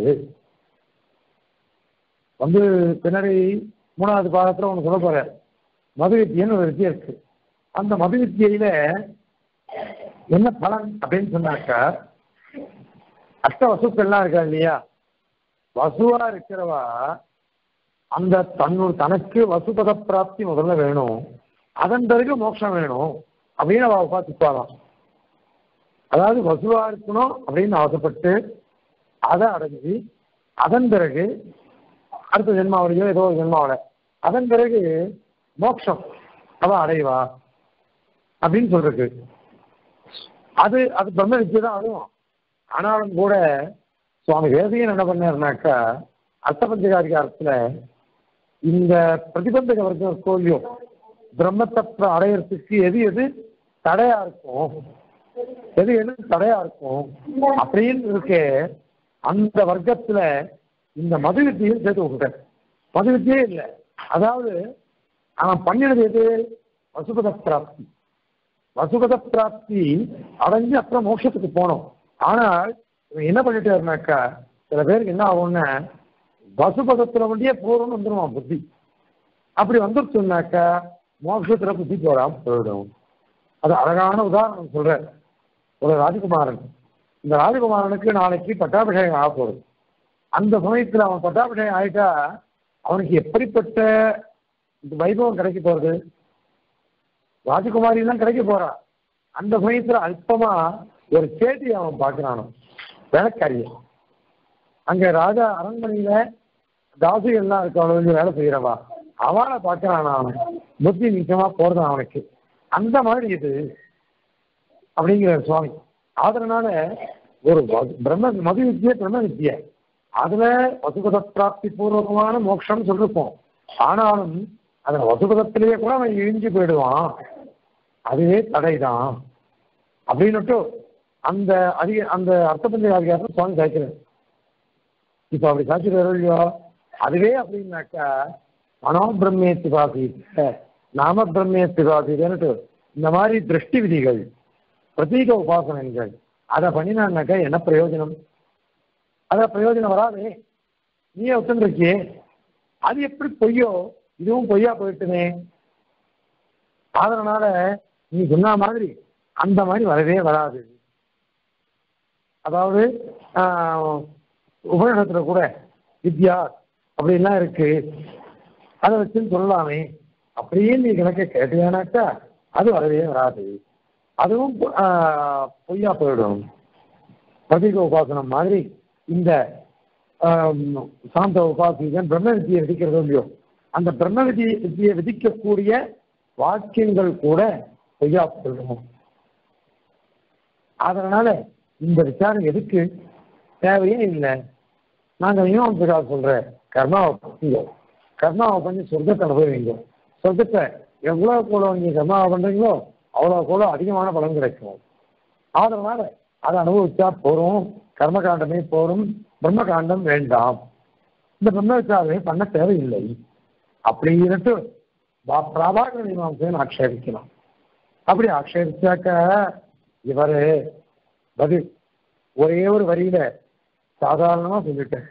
வந்து பின்னாடி மூணாவது பாகத்துல ஒன்று சொல்ல போற மது வித்தியன்னு ஒரு வித்தியை இருக்கு அந்த மது வித்தியில என்ன பலன் அப்படின்னு சொன்னாக்கா அஷ்ட வசுக்கள்லாம் இருக்கா இல்லையா வசுவா இருக்கிறவா அந்த தன்னோட தனக்கு வசுபத பிராப்தி முதல்ல வேணும் அதன் பிறகு மோட்சம் வேணும் அப்படின்னு அவ உபாசிப்பாளாம் அதாவது வசுவா இருக்கணும் அப்படின்னு ஆசைப்பட்டு அதை அடைஞ்சு அதன் பிறகு அடுத்த ஜென்மாவிலையோ ஏதோ ஒரு ஜென்மாவில அதன் பிறகு மோட்சம் அவ அடைவா அப்படின்னு சொல்றது அது அது பிரம்ம வித்தியை தான் அதுவும் ஆனாலும் கூட சுவாமி வேதியன் என்ன பண்ணாருனாக்கா அர்த்தபஞ்சகாதிகாரத்துல இந்த பிரதிபந்தக வர்க்கம் கோல்யம் பிரம்மத்தை அடையறதுக்கு எது எது தடையா இருக்கும் எது எது தடையா இருக்கும் அப்படின்னு இருக்கே அந்த வர்க்கத்துல இந்த மது வித்தியும் சேர்த்து விட்டுட்டேன் மது வித்தியே இல்லை அதாவது அவன் பண்ணினது எது வசுபத பிராப்தி வசுபத பிராப்தி அடைஞ்சு அப்புறம் மோட்சத்துக்கு போனோம் ஆனால் இவன் என்ன பண்ணிட்டாருனாக்கா சில பேருக்கு என்ன ஆகும்னா வசுபதத்துல வண்டியே போறோம்னு வந்துருவான் புத்தி அப்படி வந்துருச்சுனாக்கா மோட்சத்துல புத்தி போடாம போயிடும் அது அழகான உதாரணம் சொல்றேன் ஒரு ராஜகுமாரன் இந்த ராஜகுமாரனுக்கு நாளைக்கு பட்டாபிஷேகம் ஆக போகுது அந்த சமயத்துல அவன் பட்டாபிஷேகம் ஆயிட்டா அவனுக்கு எப்படிப்பட்ட இந்த வைபவம் கிடைக்க போறது ராஜகுமாரி தான் கிடைக்க போறா அந்த சமயத்துல அல்பமா ஒரு சேட்டி அவன் பார்க்கிறானோ வேலைக்காரிய அங்க ராஜா அரண்மனையில தாசிகள்லாம் இருக்கவங்க வேலை செய்யறவா அவளை பார்க்கறான் அவன் புத்தி நிச்சயமா போறது அவனுக்கு அந்த மாதிரி இது அப்படிங்கிற சுவாமி அதனால ஒரு வ- பிரம்ம மது வித்தியை பிரம்ம வித்தியை அதுல வசுபத பிராப்தி பூர்வகமான மோட்சம் சொல்லிருப்போம் ஆனாலும் அதுல வசுபதத்திலேயே கூட அவன் இழிஞ்சு போயிடுவான் அதுவே தடைதான் அப்படின்னுட்டு அந்த அதிக அந்த அர்த்தபஞ்ச அதிகாரத்தை சுவாமி சாய்க்கிறார் இப்ப அப்படி சாட்சிக்கிறாரோ இல்லையோ அதுவே அப்படின்னாக்கா மனோ பிரம்மேத்தி பாசித்த நாம பிரம்மேத்தி பாசிதன்னுட்டு இந்த மாதிரி திருஷ்டி விதிகள் பிரதீக உபாசனங்கள் அதை பண்ணினான்னாக்கா என்ன பிரயோஜனம் அத பிரயோஜனம் வராதே நீயே ஒத்துருக்கியே அது எப்படி பொய்யோ இதுவும் பொய்யா போயிட்டுமே அதனால நீ சொன்ன மாதிரி அந்த மாதிரி வரவே வராது அதாவது ஆஹ், உபநிடத்துல கூட வித்யா அப்படின்லாம் இருக்கு அதை வச்சுன்னு சொல்லலாமே அப்படியே நீ கணக்க கேட்டீங்கன்னாக்கா அது வரவே வராது அதுவும் ஆஹ், பொய்யா போயிடும் பதிக உபாசனம் மாதிரி இந்த ஆம், சாந்த உபாசிகன் பிரம்ம வித்தியை விதிக்கிறதோ இல்லையோ அந்த பிரம்ம விதி வித்தியை விதிக்கக்கூடிய வாக்கியங்கள் கூட பொய்யா போயிடும் அதனால இந்த விசாரம் எதுக்கு தேவையே இல்லை நாங்கள் மீமாம்சக்காக சொல்ற கர்மாவை பண்ணுங்க கர்மாவை பண்ணி சொர்க்கத்தை அனுபவிங்க சொர்க்கத்தை எவ்வளவு கூட நீங்க கர்மாவை பண்றீங்களோ அவ்வளவு கூட அதிகமான பலன் கிடைக்கும் அதனால அதை அனுபவிச்சா போறோம் கர்மகாண்டமே போரும் பிரம்ம காண்டம் வேண்டாம் இந்த பிரம்ம விசாரமே பண்ண தேவையில்லை அப்படின்னுட்டு பா- பிராபாகர மீமாம்சையை ஆக்ஷேபிக்கலாம் அப்படி ஆக்ஷேபிச்சாக்க இவரு பதில் ஒரே ஒரு வரியில சாதாரணமா சொல்லிட்டேன்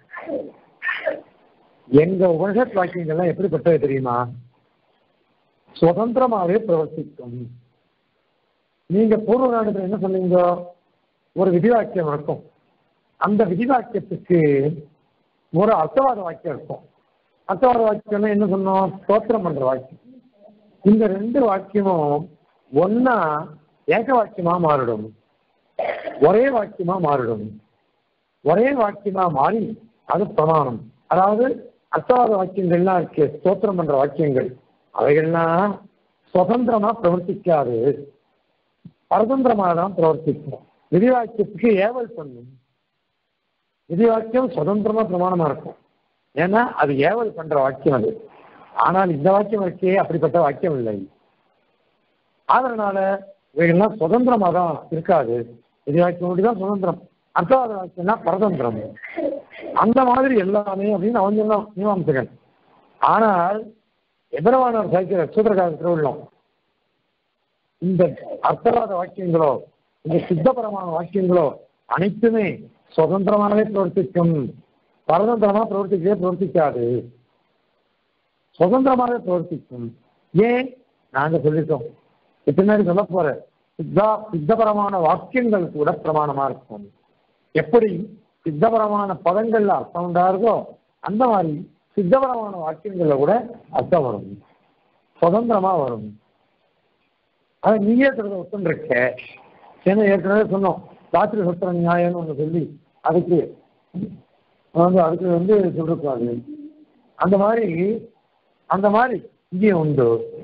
எங்க உபனிஷத் வாக்கியங்கள்லாம் எப்படிப்பட்டது தெரியுமா சுதந்திரமாவே பிரவர்த்திக்கும் நீங்க பூர்வ காலத்துல என்ன சொன்னீங்க ஒரு விதிவாக்கியம் இருக்கும் அந்த விதிவாக்கியத்துக்கு ஒரு அர்த்தவாத வாக்கியம் இருக்கும் அர்த்தவாத வாக்கியம்னா என்ன சொன்னோம் ஸ்தோத்திரம் பண்ற வாக்கியம் இந்த ரெண்டு வாக்கியமும் ஒன்னா ஏக வாக்கியமா மாறிடும் ஒரே வாக்கியமா மாறிடும் ஒரே வாக்கியமா மாறி அது பிரமாணம் அதாவது அர்த்தவாத வாக்கியங்கள்லாம் இருக்கு ஸ்தோத்திரம் பண்ற வாக்கியங்கள் அவைகள்லாம் சுதந்திரமா பிரவர்த்திக்காது பரதந்திரமாக தான் பிரவர்த்திக்கும் விதிவாக்கியத்துக்கு ஏவல் பண்ணும் விதிவாக்கியம் சுதந்திரமா பிரமாணமா இருக்கும் ஏன்னா அது ஏவல் பண்ற வாக்கியம் அது ஆனால் இந்த வாக்கியம் இருக்கே அப்படிப்பட்ட வாக்கியம் இல்லை அதனால இவைகள்லாம் சுதந்திரமா தான் இருக்காது விதிவாக்கியம் தான் சுதந்திரம் அர்த்தவாத வாக்கியம்னா பரதந்திரம் அந்த மாதிரி எல்லாமே அப்படின்னு அவன் சொன்னான் மீமாம்சகன் ஆனால் எதிரவானவர் சாய்க்கிற சூத்திரகார திருவிழம் இந்த அர்த்தவாத வாக்கியங்களோ இந்த சித்தபரமான வாக்கியங்களோ அனைத்துமே சுதந்திரமாகவே பிரவர்த்திக்கும் பரதந்திரமா பிரவர்த்திக்கவே பிரவர்த்திக்காது சுதந்திரமாக பிரவர்த்திக்கும் ஏன் நாங்க சொல்லிட்டோம் இப்ப பின்னாடி சொல்ல போற சித்தா சித்தபரமான வாக்கியங்கள் கூட பிரமாணமா இருக்கும் எப்படி சித்தபரமான பதங்கள்ல அர்த்தம் உண்டாருதோ அந்த மாதிரி சித்தபரமான வாக்கியங்கள்ல கூட அர்த்தம் வரும் சுதந்திரமா வரும் அதை நீயே சொல்றத ஒத்துருக்க ஏன்னா ஏற்கனவே சொன்னோம் ராத்திரி சுத்திர நியாயம்னு ஒன்று சொல்லி அதுக்கு வந்து அதுக்கு வந்து சொல்லிருக்காரு அந்த மாதிரி அந்த மாதிரி இங்கேயும் உண்டு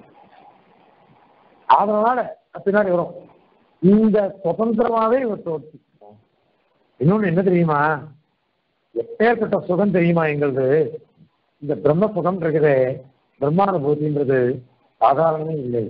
அதனால பின்னாடி வரும் இந்த சுதந்திரமாவே இவர் பிரவர்த்திக்கும் இன்னொன்னு என்ன தெரியுமா எப்பேற்பட்ட சுகம் தெரியுமா எங்களது இந்த பிரம்ம சுகம் இருக்குதே பிரம்மானுபூதின்றது சாதாரணமே இல்லை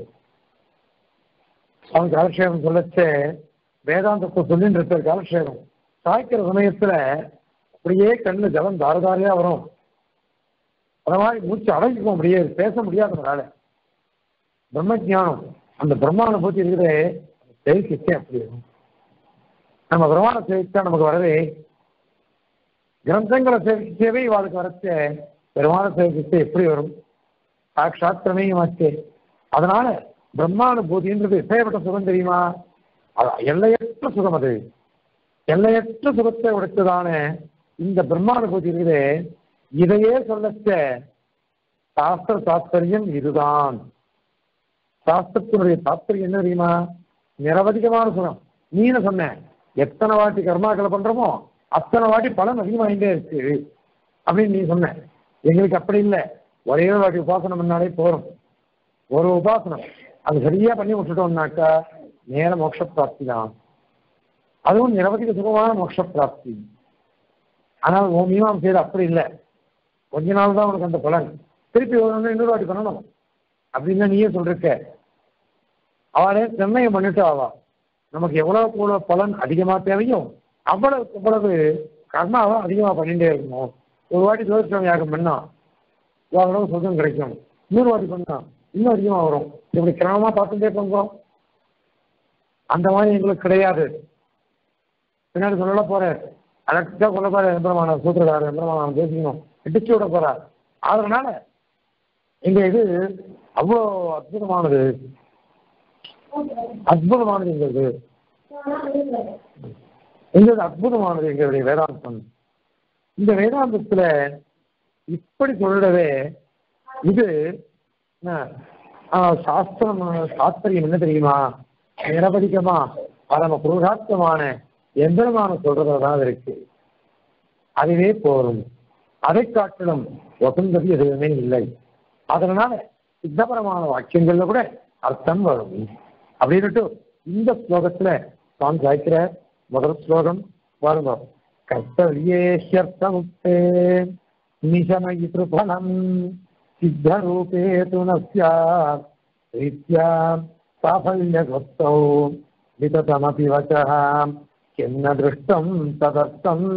அவன் காலக்ஷேபம் சொல்லச்சே வேதாந்தத்தை சொல்லின்னு இருக்கிற காலக்ஷேபம் சாய்க்கிற சமயத்துல அப்படியே கண்ணு ஜலம் தாரதாரியா வரும் அந்த மாதிரி மூச்சு அடங்கிக்கும் அப்படியே பேச முடியாத ஒரு ஆளு பிரம்ம ஞானம் அந்த பிரம்மானுபூதி இருக்கிற சேவிக்கே அப்படி இருக்கும் நம்ம பிரமாண சேவிச்சா நமக்கு வரவே கிரந்தங்களை சேவிக்கவே இவாளுக்கு வரச்சே பெருமான சேவிக்கே எப்படி வரும் சாட்சாத் பிரமேயமாச்சே அதனால பிரம்மானுபூதின்றது எப்பேற்பட்ட சுகம் தெரியுமா அது எல்லையற்ற சுகம் அது எல்லையற்ற சுகத்தை உடைத்ததான இந்த பிரம்மானுபூதி இருக்குதே இதையே சொல்லச்ச சாஸ்திர தாத்பரியம் இதுதான் சாஸ்திரத்தினுடைய தாத்பரியம் என்ன தெரியுமா நிரவதிகமான சுகம் நீ என்ன சொன்ன எத்தனை வாட்டி கர்மாக்களை பண்றோமோ அத்தனை வாட்டி பலன் அதிகமாகிட்டே இருக்கு அப்படின்னு நீ சொன்ன எங்களுக்கு அப்படி இல்லை ஒரே ஒரு வாட்டி உபாசனம் பண்ணாலே போறோம் ஒரு உபாசனம் அது சரியா பண்ணி விட்டுட்டோம்னாக்கா நேர மோட்ச பிராப்தி தான் அதுவும் நிரவதிக சுகமான மோட்ச பிராப்தி ஆனால் உன் மீமாசையில் அப்படி இல்லை கொஞ்ச நாள் தான் உனக்கு அந்த பலன் திருப்பி ஒரு இன்னொரு வாட்டி பண்ணணும் அப்படின்னு நீயே சொல்லிருக்க அவளே நிர்ணயம் பண்ணிட்டு ஆவா நமக்கு எவ்வளவு கூட பலன் அதிகமா தேவையோ அவ்வளவுக்கு அவ்வளவு கர்மாவை அதிகமா பண்ணிட்டே இருக்கணும் ஒரு வாட்டி ஜோதிஷம் யாகம் பண்ணா ஓரளவு சொர்க்கம் கிடைக்கும் இன்னொரு வாட்டி பண்ணா இன்னும் அதிகமா வரும் இப்படி கிரமமா பார்த்துட்டே போங்க அந்த மாதிரி எங்களுக்கு கிடையாது பின்னாடி சொல்ல போறார் அலட்சா சொல்ல போற எம்பரமான சூத்திரக்காரர் எம்பரமான பேசிக்கணும் இடிச்சு விட போறார் அதனால எங்க இது அவ்வளோ அற்புதமானது அற்புதமானது எங்களுக்கு எங்களது அற்புதமானது எங்களுடைய வேதாந்தம் இந்த வேதாந்தத்துல இப்படி சொல்லவே இது ஆஹ், சாஸ்திரம் சாஸ்திரியம் என்ன தெரியுமா நிரவதிகமா பரம புருஷார்த்தமான எந்திரமான சொல்றதான் இருக்கு அதுவே போரும் அதை காட்டிலும் வசந்தது எதுவுமே இல்லை அதனால சித்தபரமான வாக்கியங்கள்ல கூட அர்த்தம் வரும் அப்படின்னுட்டு இந்த ஸ்லோகத்துல தான் சாய்க்கிற முதல் ஸ்லோகம் பாருங்க கர்த்தவியேஷர்த்தமுக்தே நிசமயித்ருபலம் சித்தரூபே து ந ஸ்யாத் ரீத்யா சாஃபல்யகத்தௌ விததமபி வச்சः கிண்ண திருஷ்டம் ததர்த்தம்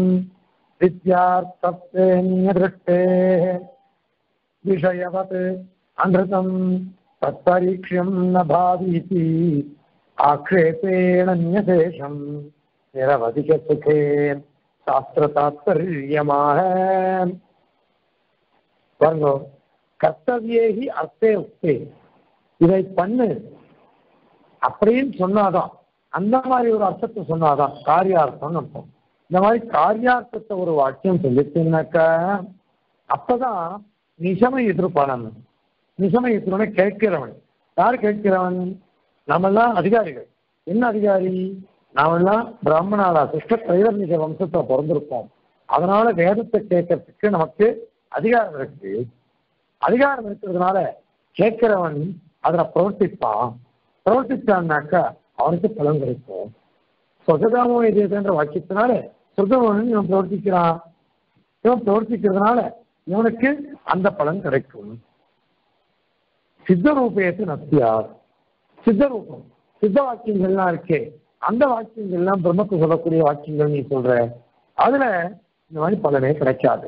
வித்யார்த்தேன்யதृष्टेः विषयवत् अनृतं तत्परीक्ष्यं न भावीति आक्षेपेणन्यशेषं निरवधिकसुखे शास्त्रतात्पर्यमाह பாருங்க கர்த்தவியேகி அர்த்தே உக்தே இதை பண்ணு அப்படின்னு சொன்னாதான் அந்த மாதிரி ஒரு அர்த்தத்தை சொன்னாதான் காரியார்த்தம்னு அர்த்தம் இந்த மாதிரி காரியார்த்தத்தை ஒரு வாக்கியம் சொல்லிச்சுனாக்கா அப்பதான் நிசம எதிர்ப்பாளன் நிசம எதிர்ப்பான கேட்கிறவன் யார் கேட்கிறவன் நாமெல்லாம் அதிகாரிகள் என்ன அதிகாரி நாமெல்லாம் பிராமணாலா சிஷ்ட தைவர்ணிக வம்சத்துல பிறந்திருப்போம் அதனால வேதத்தை கேட்கறதுக்கு நமக்கு அதிகாரம் இருக்கு அதிகாரம் இருக்கிறதுனால கேட்கிறவன் அதில் பிரவர்த்திப்பான் பிரவர்த்திச்சான்னாக்கா அவனுக்கு பலன் கிடைக்கும் சொகதாமோ என்ற வாக்கியத்தினால சொர்க்கமோகன் இவன் பிரவர்த்திக்கிறான் இவன் பிரவர்த்திக்கிறதுனால இவனுக்கு அந்த பலன் கிடைக்கும் சித்த ரூபேத்து நத்தியார் சித்த ரூபம் சித்த வாக்கியங்கள்லாம் இருக்கே அந்த வாக்கியங்கள்லாம் பிரம்மத்தை சொல்லக்கூடிய வாக்கியங்கள் நீ சொல்ற அதுல இந்த மாதிரி பலனே கிடைக்காது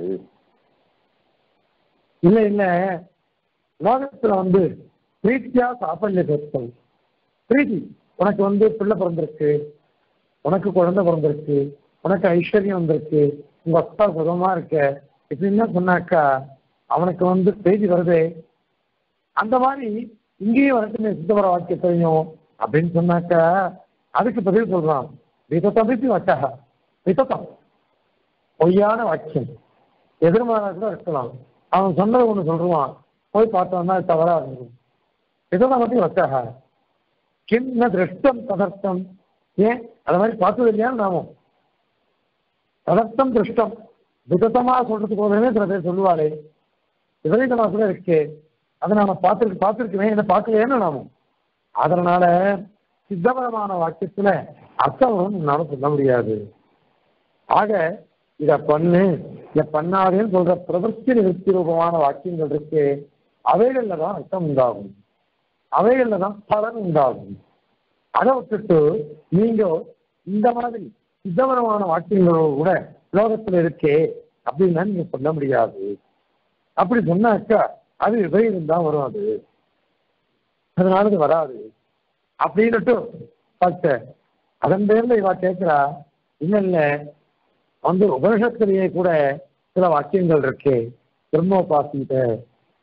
இல்ல இல்ல லோகத்துல வந்து பிரீத்தியா சாப்பல்ய கருத்தம் பிரீத்தி உனக்கு வந்து பிள்ளை பிறந்திருக்கு உனக்கு குழந்தை பிறந்திருக்கு உனக்கு ஐஸ்வர்யம் வந்திருக்கு உங்க அப்பா சுகமா இருக்க இப்படின்னு சொன்னாக்கா அவனுக்கு வந்து செய்தி வருதே அந்த மாதிரி இங்கேயும் வரட்டுமே சித்தபர வாக்கியத்தையும் அப்படின்னு சொன்னாக்கா அதுக்கு பதில் சொல்றான் விதத்தம் வித்தி வச்சா விதத்தம் பொய்யான வாக்கியம் எதிர்மாறாக கூட இருக்கலாம் அவன் சொன்னது ஒன்று சொல்றான் போய் பார்த்தோம்னா அது தவறா இருக்கும் விதத்தம் பத்தி வச்சாக கிண்ண திருஷ்டம் ததர்த்தம் ஏன் அது மாதிரி பார்த்தது இல்லையா நாமும் ததர்த்தம் திருஷ்டம் விதத்தமா சொல்றதுக்கு போதே சில பேர் சொல்லுவாளே விபரீதமா கூட இருக்கே அதை நாம பார்த்துருக்கு பார்த்துருக்கவே என்ன பார்க்கலையேன்னு நாமும் அதனால சித்தபரமான வாக்கியத்துல அர்த்தம் நம்மளால சொல்ல முடியாது ஆக இத பண்ணு இத பண்ணாதேன்னு சொல்ற பிரவர்த்தி நிறுத்தி ரூபமான வாக்கியங்கள் இருக்கு அவைகள்ல தான் அர்த்தம் உண்டாகும் அவைகள்ல தான் பலன் உண்டாகும் அதை விட்டுட்டு நீங்க இந்த மாதிரி சித்தபரமான வாக்கியங்களோட கூட லோகத்துல இருக்கே அப்படின்னா நீங்க சொல்ல முடியாது அப்படி சொன்னாக்கா அது விபரீதம் தான் வரும் அது அதனால அது வராது அப்படின்னுட்டு பார்த்த அதன் பேர்ல இவா கேட்கிறா இல்ல இல்ல வந்து உபனிஷத்திலேயே கூட சில வாக்கியங்கள் இருக்கு பிரம்மோபாசித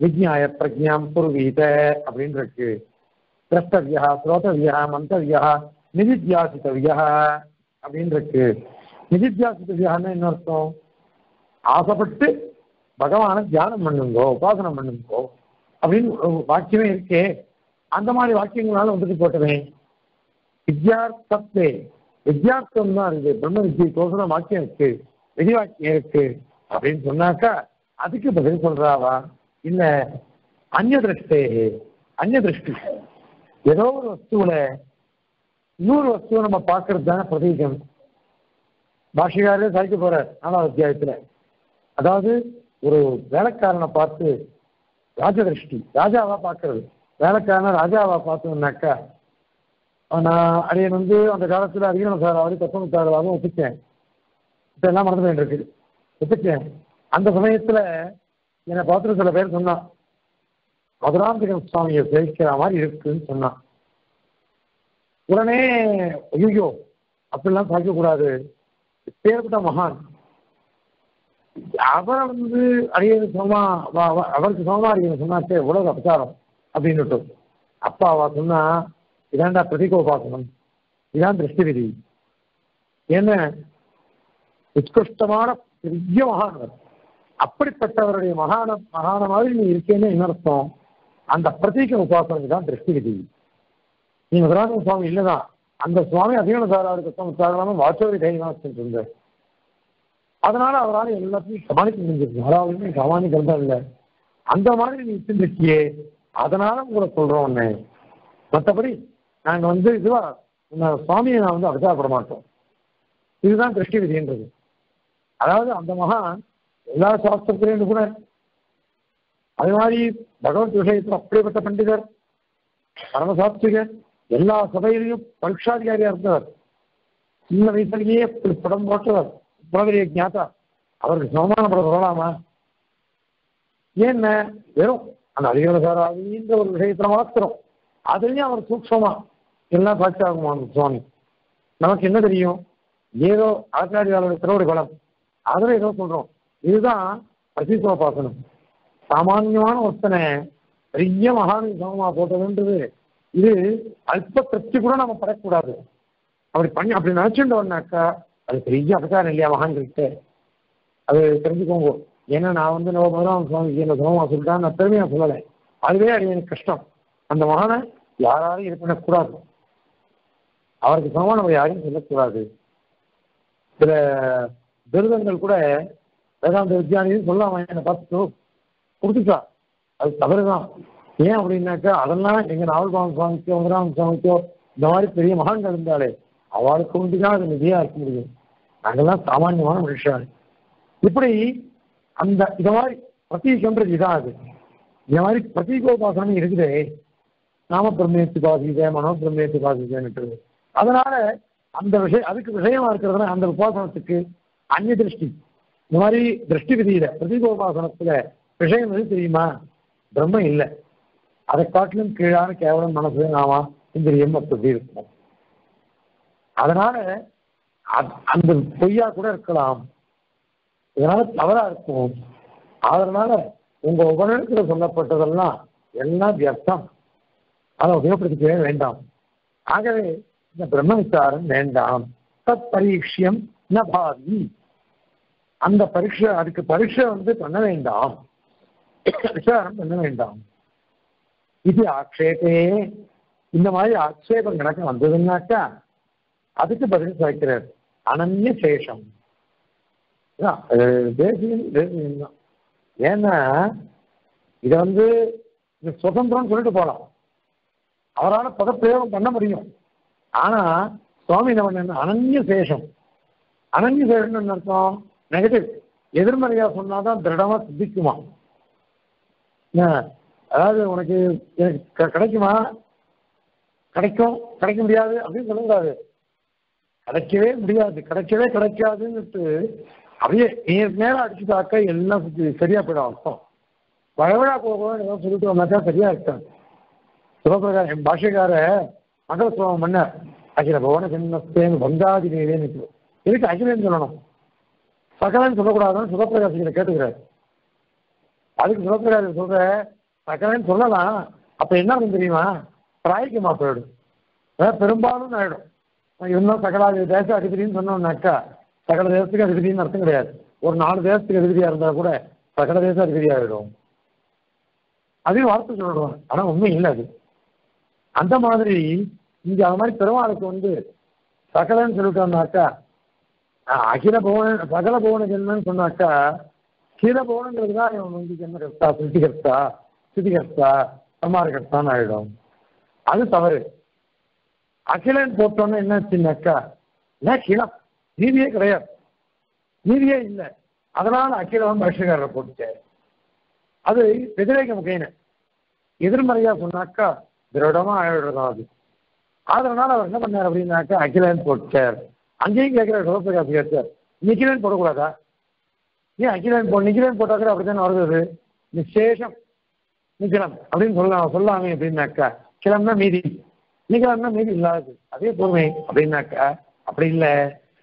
விஜ்ஞாய பிரஜாம் புர்வீத அப்படின்னு இருக்கு திரஷ்டவியா ஸ்ரோதவியா மந்தவியா நிதித்தியாசித்தவியா அப்படின்னு இருக்கு நிதித்தியாசித்தவியான்னு என்ன அர்த்தம் ஆசைப்பட்டு பகவானை தியானம் பண்ணுங்கோ உபாசனம் பண்ணுங்கோ அப்படின்னு ஒரு வாக்கியமே இருக்கே அந்த மாதிரி வாக்கியங்களால வந்துட்டு போட்டவே வித்யார்த்தத்தே வித்யார்த்தம் தான் இருக்கு பிரம்ம வித்தியக்கோசரம் வாக்கியம் இருக்கு விதி வாக்கியம் இருக்கு அப்படின்னு சொன்னாக்கா அதுக்கு பதில் சொல்றாவா இல்ல அந்நிய திருஷ்டே அந்நிய திருஷ்டி ஏதோ ஒரு வஸ்துவில இன்னொரு வஸ்துவை நம்ம பார்க்கறது தானே பிரதீகம் பாஷிகாரே சாய்க்க போறார் நாலாவது அத்தியாயத்துல அதாவது ஒரு வேலைக்காரனை பார்த்து ராஜதிருஷ்டி ராஜாவா பார்க்கறது வேலைக்காரனை ராஜாவா பார்த்தோம்னாக்கா நான் அடியன் வந்து அந்த காலத்துல அரியண சாராவது தத்துவத்தாராவது ஒப்பிச்சேன் இப்ப எல்லாம் மறந்து போயிட்டு இருக்கு ஒப்பிச்சேன் அந்த சமயத்துல என்னை பார்த்துட்டு சில பேர் சொன்னான் மதுராந்திகம் சுவாமியை சேவிக்கிற மாதிரி இருக்குன்னு சொன்னான் உடனே ஐயோ அப்படிலாம் பார்க்கக்கூடாது பேர்பட்ட மகான் அவரை வந்து அடியனு சமமா வ- வ- அவருக்கு சமமா அடியனு சொன்னாச்சே உலக அபச்சாரம் அப்படின்னுட்டு அப்பா அவ சொன்னா இதாண்டா பிரதிகோபாசனம் இதான் திருஷ்டி விதி என்ன உத்கிருஷ்டமான பெரிய மகானவர் அப்படிப்பட்டவருடைய மகான மகான மாதிரி நீ இருக்கேன்னு என்ன அர்த்தம் அந்த பிரதீக உபாசனைக்கு தான் திருஷ்டி விதி நீ மதுராஜ சுவாமி இல்லதான் அந்த சுவாமி அதிகன சாராவுக்கு சாதாரண வாச்சோரி தைரியம் இருந்தார் அதனால அவரால் எல்லாத்தையும் சமாளிக்க முடிஞ்சிருக்கு அதாவது சமாளிக்கிறதா இல்லை அந்த மாதிரி நீ சிந்திச்சியே அதனால உங்களை சொல்றோம் ஒண்ணு மற்றபடி நாங்க வந்து இதுவா உன்னை சுவாமியை நான் வந்து அவசாரப்பட மாட்டோம் இதுதான் திருஷ்டி விதின்றது அதாவது அந்த மகான் எல்லா சாஸ்திரத்திலையும் கூட அது மாதிரி பகவத் விஷயத்தில் அப்படிப்பட்ட பண்டிதர் பரமசாஸ்திரிகர் எல்லா சபையிலையும் பரீட்சாதிகாரியா இருந்தவர் சின்ன வயசுலயே இப்படி படம் போட்டவர் புலவரிய ஞாதா அவருக்கு சமமான படம் சொல்லலாமா ஏன்ன வெறும் அந்த அதிகாரசாராதின்ற ஒரு விஷயத்துல மாத்திரம் அதுலயும் அவர் சூக்ஷமா எல்லாம் சாட்சியாகுமா அந்த சுவாமி நமக்கு என்ன தெரியும் ஏதோ ஆச்சாரியாளோட திருவடி பலம் அதுல ஏதோ சொல்றோம் இதுதான் பிரசித்தோபாசனம் சாமான்யமான ஒருத்தனை பெரிய மகான் சமமா போட்டதுன்றது இது அல்ப திருப்தி கூட நம்ம படக்கூடாது அப்படி பண்ணி அப்படி நினைச்சுட்டோம்னாக்கா அது பெரிய அபச்சாரம் இல்லையா மகான்கிட்ட அது தெரிஞ்சுக்கோங்க ஏன்னா நான் வந்து நம்ம முதலாம் சுவாமிக்கு என்ன சமமா சொல்லிட்டேன் நான் பெருமையா சொல்லலை அதுவே அது எனக்கு கஷ்டம் அந்த மகானை யாராலையும் இது பண்ணக்கூடாது அவருக்கு சமமா நம்ம யாரையும் சொல்லக்கூடாது சில விருதங்கள் கூட வேதாந்த வித்யானியும் சொல்லாம என்னை பார்த்து கொடுத்துட்டா அது தவறுதான் ஏன் அப்படின்னாக்கா அதெல்லாம் எங்க நாவல்பாவன் சுவாமிக்கோ முதலாம் சுவாமிக்கோ இந்த மாதிரி பெரிய மகான்கள் இருந்தாலே அவளுக்கு உண்டுதான் அது நிதியா இருக்க முடியும் நாங்கெல்லாம் சாமானியமான மனுஷன் இப்படி அந்த இந்த மாதிரி பிரதீகன்றது இதான் அது இந்த மாதிரி பிரதீகோபாசனம் இருக்குதே நாம பிரம்மேத்து பாசிதே மனோ பிரம்மேத்து பாசிதேன்னுட்டு அதனால அந்த விஷயம் அதுக்கு விஷயமா இருக்கிறதுனா அந்த உபாசனத்துக்கு அந்நிய திருஷ்டி இந்த மாதிரி திருஷ்டி விதியில பிரதீகோபாசனத்துல விஷயம் எது தெரியுமா பிரம்ம இல்லை அதை காட்டிலும் கீழான கேவலம் மனசு நாமா இந்திரியம் அப்படி இருக்கும் அதனால அ- அந்த பொய்யா கூட இருக்கலாம் இதனால தவறா இருக்கும் அதனால உங்க உபநிடத்துல சொல்லப்பட்டதெல்லாம் எல்லாம் வியர்த்தம் அதை உபயோகப்படுத்திக்கவே வேண்டாம் ஆகவே இந்த பிரம்ம விசாரம் வேண்டாம் தத் பரீட்சியம் ந பாவி அந்த பரீட்சை அதுக்கு பரீட்சை வந்து பண்ண வேண்டாம் விசாரம் பண்ண வேண்டாம் இது ஆக்ஷேபே இந்த மாதிரி ஆக்ஷேபம் கணக்கு வந்ததுன்னாக்கா அதுக்கு பதில் சாய்க்கிறார் அனன்ய சேஷம் அதான், அது தேசியம் தேசியம் தான் ஏன்னா இதை வந்து இது சுதந்திரம் சொல்லிட்டு போகலாம் அவரால் பதப்பிரயோகம் பண்ண முடியும் ஆனா சுவாமி என்ன பண்ண அனன்ய சேஷம் அனன்ய சேஷம் என்ன அர்த்தம் நெகட்டிவ் எதிர்மறையா சொன்னாதான் திருடமா சித்திக்குமா என்ன, அதாவது உனக்கு எனக்கு க- கிடைக்குமா கிடைக்கும் கிடைக்க முடியாது அப்படின்னு சொல்லக்கூடாது கிடைக்கவே முடியாது கிடைக்கவே கிடைக்காதுன்னுட்டு அப்படியே நேர் மேல அடிச்சுட்டாக்க எல்லாம் சுத்தி சரியா போயிடும் அர்த்தம் வழவழா போகணும் ஏதோ சொல்லிட்டு வந்தாக்கா சரியா இருக்காது சிவபிரகாஷ் என் பாஷைக்கார மங்களசுவாமம் மன்னர் அகில பவன சின்னத்தேன் பந்தாதி நேரேன்னு எதுக்கு அகிலன்னு சொல்லணும் சகலன்னு சொல்லக்கூடாதுன்னு சிவபிரகாசிகளை கேட்டுக்கிறார் அதுக்கு சிவபிரகாரர் சொல்ற சக்கரன்னு சொல்லலாம் அப்ப என்ன ஆகும் தெரியுமா பிராய்க்குமா போயிடும் அதாவது பெரும்பாலும் ஆயிடும் இருந்தாலும் சகலா தேச அதிபதினு சொன்னோம்னாக்கா சகல தேசத்துக்கு அதிபதினு அர்த்தம் கிடையாது ஒரு நாலு தேசத்துக்கு அதிபதியா இருந்தா கூட சகல தேச அதிபதி ஆயிடும் அதையும் வார்த்தை சொல்லிடுவாங்க ஆனா உண்மை இல்லை அது அந்த மாதிரி இங்க அது மாதிரி பெருமாளுக்கு வந்து சகலன்னு சொல்லிட்டோம்னாக்கா அஹ் அகில புவன சகல புவன ஜென்மன்னு சொன்னாக்கா கீழ புவனங்கிறது தான் இவன் வந்து ஜென்மகர்த்தா சிருஷ்டிகர்த்தா சிதிகர்த்தா சமாரகர்த்தான்னு ஆயிடும் அது தவறு அகிலன் போட்டோன்னு என்னாச்சுன்னாக்கா ஏன் கிளம் நீதியே கிடையாது நீதியே இல்லை அதனால அகிலம் பாஷ்யக்காரரை போட்டுச்சாரு அது வெதிரேக முகையின எதிர்மறையா சொன்னாக்கா திருடமா ஆயிடுறதும் அது அதனால அவர் என்ன பண்ணார் அப்படின்னாக்கா அகிலன் போட்டார் அங்கேயும் கேட்கிற சிவபிரகாஷ் கேட்டார் நிக்கிலன் போடக்கூடாதா ஏன் அகிலன் போ நிக்கிலன் போட்டா கூட அப்படித்தானே வருது அது. நிசேஷம் நிக்கிலம் அப்படின்னு சொல்லலாம் சொல்லாமே அப்படின்னாக்கா கிளம்னா மீதி நிக்கிலம்னா மீதி இல்லாது அதே பொறுமை அப்படின்னாக்கா அப்படி இல்லை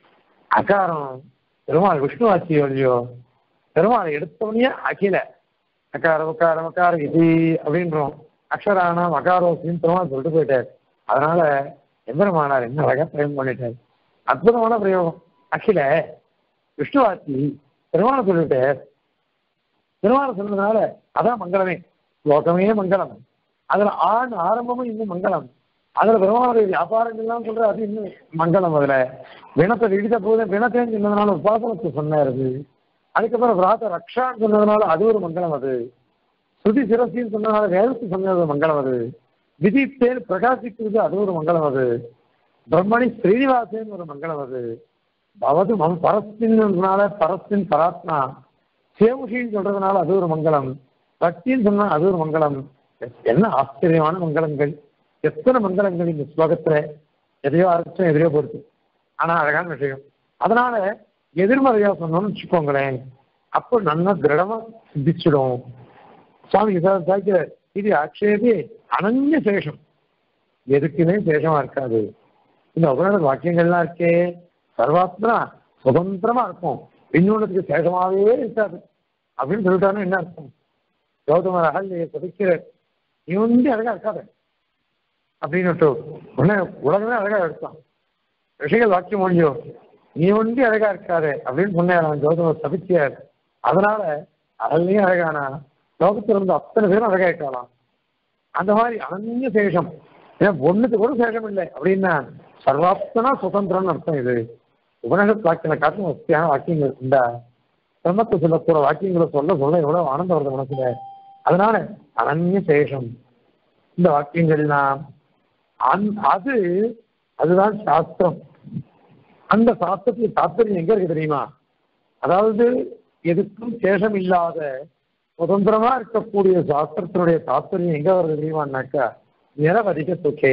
அகாரம் பெருமாள் விஷ்ணுவாச்சி இல்லையோ பெருமாள் எடுத்தோடனே அகில அகார உக்கார உக்கார இது அப்படின்றோம் அக்ஷரானாம் அகாரோசின்னு பெருமாள் சொல்லிட்டு போயிட்டார் அதனால எம்பெருமானார் என்ன அழகா பிரயோகம் பண்ணிட்டார் அற்புதமான பிரயோகம் அகில விஷ்ணுவாச்சி பெருமாளை சொல்லிட்டார் பெருமாளை சொன்னதுனால அதான் மங்களமே லோகமே மங்களம் அதுல ஆண் ஆரம்பமும் இன்னும் மங்களம் அதுல பெருமாளுடைய வியாபாரங்கள்லாம் சொல்ற அது இன்னும் மங்களம் அதுல வினத்தை விழித்த போது வினத்தேன்னு சொன்னதுனால உபாசனத்தை சொன்னார் அது அதுக்கப்புறம் விராத ரக்ஷான்னு சொன்னதுனால அது ஒரு மங்களம் அது ஸ்ருதி சிரசின்னு சொன்னதுனால வேதத்து சொன்னது ஒரு மங்களம் அது விதி பேர் பிரகாசிக்கிறது அது ஒரு மங்களம் அது பிரம்மணி ஸ்ரீனிவாசேன்னு ஒரு மங்களம் அது பவது மம் பரஸ்தின்னால பரஸ்தின் பராத்மா சேமுஷின்னு சொல்றதுனால அது ஒரு மங்களம் பக்தின்னு சொன்னா அது ஒரு மங்களம் என்ன ஆச்சரியமான மங்களங்கள் எத்தனை மங்களங்கள் இந்த ஸ்லோகத்துல எதையோ ஆரம்பிச்சோம் எதிரையோ பொறுத்து ஆனா அழகான விஷயம் அதனால எதிர்மறையா சொன்னோம்னு வச்சுக்கோங்களேன் அப்போ நல்லா திருடமா சித்திச்சிடும் சுவாமி சார் சாய்க்கிறார் இது ஆட்சேபி அனன்ய சேஷம் எதுக்குமே சேஷமா இருக்காது இந்த உபநட வாக்கியங்கள்லாம் இருக்கே சர்வாத்மனா சுதந்திரமா இருக்கும் இன்னொன்னுக்கு சேஷமாவே இருக்காது அப்படின்னு சொல்லிட்டாருன்னா என்ன அர்த்தம் கௌதமர் அகல்லையை சதிக்கிறார் நீ வந்து அழகா இருக்காத அப்படின்னு உடனே உலகமே அழகா எடுத்தான் ரிஷிகள் வாக்கியம் மொழியோ நீ ஒண்டி அழகா இருக்காரு அப்படின்னு சொன்னார் அவன் கௌதமர் சபிச்சியார் அதனால அகல்லையும் அழகானா லோகத்தில் இருந்த அத்தனை பேரும் அழகாயிட்டாலாம் அந்த மாதிரி அனன்ய சேஷம் ஏன்னா ஒண்ணுக்கு கூட சேஷம் இல்லை அப்படின்னா சர்வாப்தனா சுதந்திரம்னு அர்த்தம் இது உபநிஷத் வாக்கியங்களை காட்டும் வசதியான வாக்கியங்கள் உண்டா பிரம்மத்தை சொல்லக்கூட வாக்கியங்களை சொல்ல சொல்ல எவ்வளவு ஆனந்தம் வருது மனசுல அதனால அனன்ய சேஷம் இந்த வாக்கியங்கள்லாம் அந் அது அதுதான் சாஸ்திரம் அந்த சாஸ்திரத்துக்கு தாத்பரியம் எங்க இருக்கு தெரியுமா அதாவது எதுக்கும் சேஷம் இல்லாத சுதந்திரமா இருக்கக்கூடிய சாஸ்திரத்தினுடைய தாத்பரியம் எங்க வருது தெரியுமான்னாக்கா நிரவதிக சுகே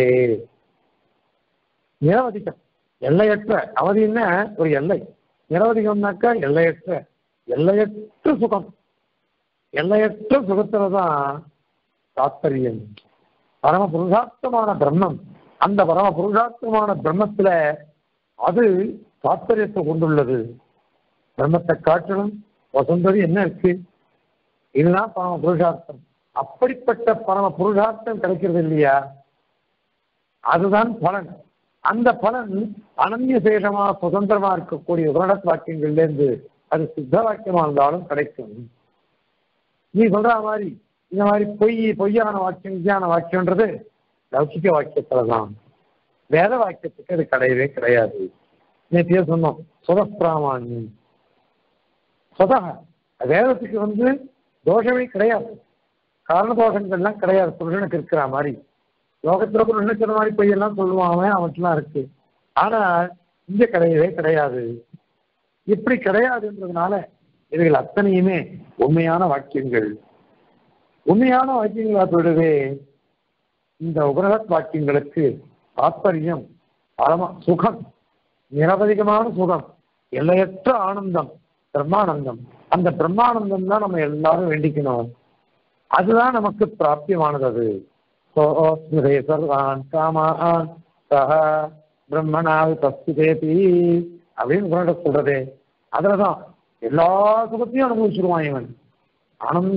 நிரவதிகம் எல்லையற்ற அவதின்னா ஒரு எல்லை நிரவதிகம்னாக்கா எல்லையற்ற எல்லையற்ற சுகம் எல்லையற்ற சுகத்துல தான் தாத்பரியம் பரம புருஷார்த்தமான பிரம்மம் அந்த பரம புருஷார்த்தமான பிரம்மத்துல அது தாத்பரியத்தை கொண்டுள்ளது பிரம்மத்தை காட்டிலும் வசந்தது என்ன இருக்கு இதுதான் பரம புருஷார்த்தம் அப்படிப்பட்ட பரம புருஷார்த்தம் கிடைக்கிறது இல்லையா அதுதான் பலன் அந்த பலன் அனன்ய சேஷமா சுதந்திரமா இருக்கக்கூடிய உரணத் வாக்கியங்கள்ல இருந்து அது சித்த வாக்கியமா இருந்தாலும் கிடைக்கும் நீ சொல்ற மாதிரி இந்த மாதிரி பொய் பொய்யான வாக்கியம் விஞ்ஞான வாக்கியம்ன்றது லௌகிக வாக்கியத்துல தான் வேத வாக்கியத்துக்கு அது கிடையவே கிடையாது நேற்றையே சொன்னோம் சுதப்பிராமான்யம் சொதக வேதத்துக்கு வந்து தோஷமே கிடையாது காரண தோஷங்கள்லாம் கிடையாது புருஷனுக்கு இருக்கிற மாதிரி லோகத்துல புருஷனுக்கு இருக்கிற மாதிரி பொய்யெல்லாம் சொல்லுவான் அவன் அவன்லாம் இருக்கு ஆனா இங்க கிடையவே கிடையாது இப்படி கிடையாதுன்றதுனால இவைகள் அத்தனையுமே உண்மையான வாக்கியங்கள் உண்மையான வாக்கியங்களாகவே இந்த உபரகத் வாக்கியங்களுக்கு தாத்பரியம் பரம சுகம் நிரவதிகமான சுகம் எல்லையற்ற ஆனந்தம் பிரம்மானந்தம் அந்த பிரம்மானந்தம் தான் நம்ம எல்லாரும் வேண்டிக்கணும் அதுதான் நமக்கு பிராப்தியமானது அது சோஸ்மிதே சர்வான் காமான் சஹ பிரம்மனாவி தஸ்திதேபி அப்படின்னு குரண்ட சொல்றதே அதுலதான் எல்லா சுகத்தையும் அனுபவிச்சிருவான் இவன் ஆனந்தம்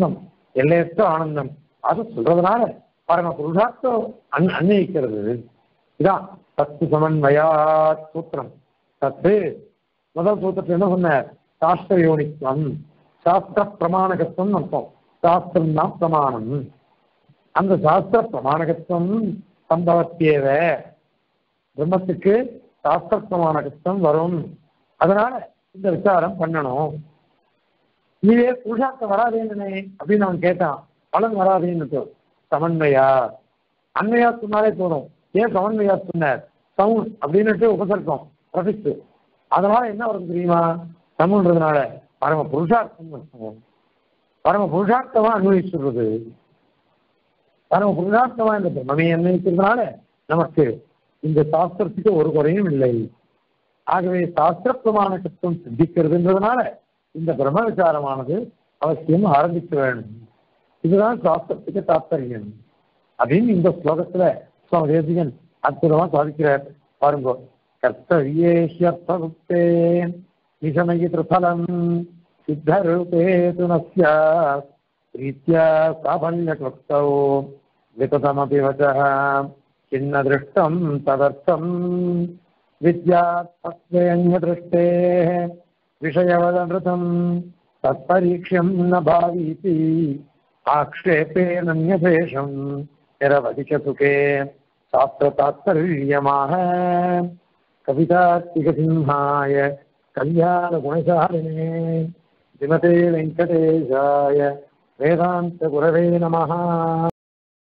எல்லையற்ற ஆனந்தம் அது சொல்றதுனால பரம புருஷார்த்தம் அன் அன்வயிக்கிறது இதான் தத்து சமன்வயா சூத்திரம் தத்து முதல் சூத்திரத்தில் என்ன சொன்னார் சாஸ்திர யோனித்துவம் சாஸ்திர பிரமாணகத்துவம் அர்த்தம் சாஸ்திரம் தான் பிரமாணம் அந்த சாஸ்திர பிரமாணகத்துவம் சம்பவத்தியவ பிரம்மத்துக்கு சாஸ்திர பிரமாணகத்துவம் வரும் அதனால இந்த விசாரம் பண்ணணும் நீவே புருஷார்த்தம் வராதேன்னு அப்படின்னு அவன் கேட்டான் பலன் வராதேன்னு சமன்மையா அண்மையா சொன்னாலே போதும் ஏன் சமன்மையா சொன்னார் சவுண்ட் அப்படின்னுட்டு உபசர்க்கம் பிரபிச்சு அதனால என்ன வரும் தெரியுமா சமன்றதுனால பரம புருஷார்த்தம் இருக்கும். பரம புருஷார்த்தமா அன்வயிச்சுடுறது பரம புருஷார்த்தமா இந்த பிரம்மே அன்வயிக்கிறதுனால நமக்கு இந்த சாஸ்திரத்துக்கு ஒரு குறையும் இல்லை ஆகவே சாஸ்திர பிரமாண சத்துவம் சித்திக்கிறதுன்றதுனால இந்த பிரம்ம விசாரமானது அவசியம் ஆரம்பிக்க வேண்டும் இதுதான் சாஸ்திரத்துக்கு தாத்பரியம் அப்படின்னு இந்த ஸ்லோகத்துல சுவாமி தேசிகன் அற்புதமா சாதிக்கிறார் பாருங்க கர்த்தவியேஷியர்த்தகுப்தே நிசமயித்ருஃபலம் சித்தரூபே துனஸ்ய பிரீத்யா சாபல்யக்லுப்தௌ விததமபி வச்சः கிண்ண திருஷ்டம் ததர்த்தம் विद्यात्मत्वेऽन्यदृष्टेः विषयवदनृतम् तत्परीक्ष्यम् न भावीति आक्षेपेणन्यशेषम् निरवधि च सुखे शास्त्रतात्पर्यमाह कवितात्मिकसिंहाय कल्याणगुणशालिने श्रीमते वेङ्कटेशाय वेदान्तगुरवे नमः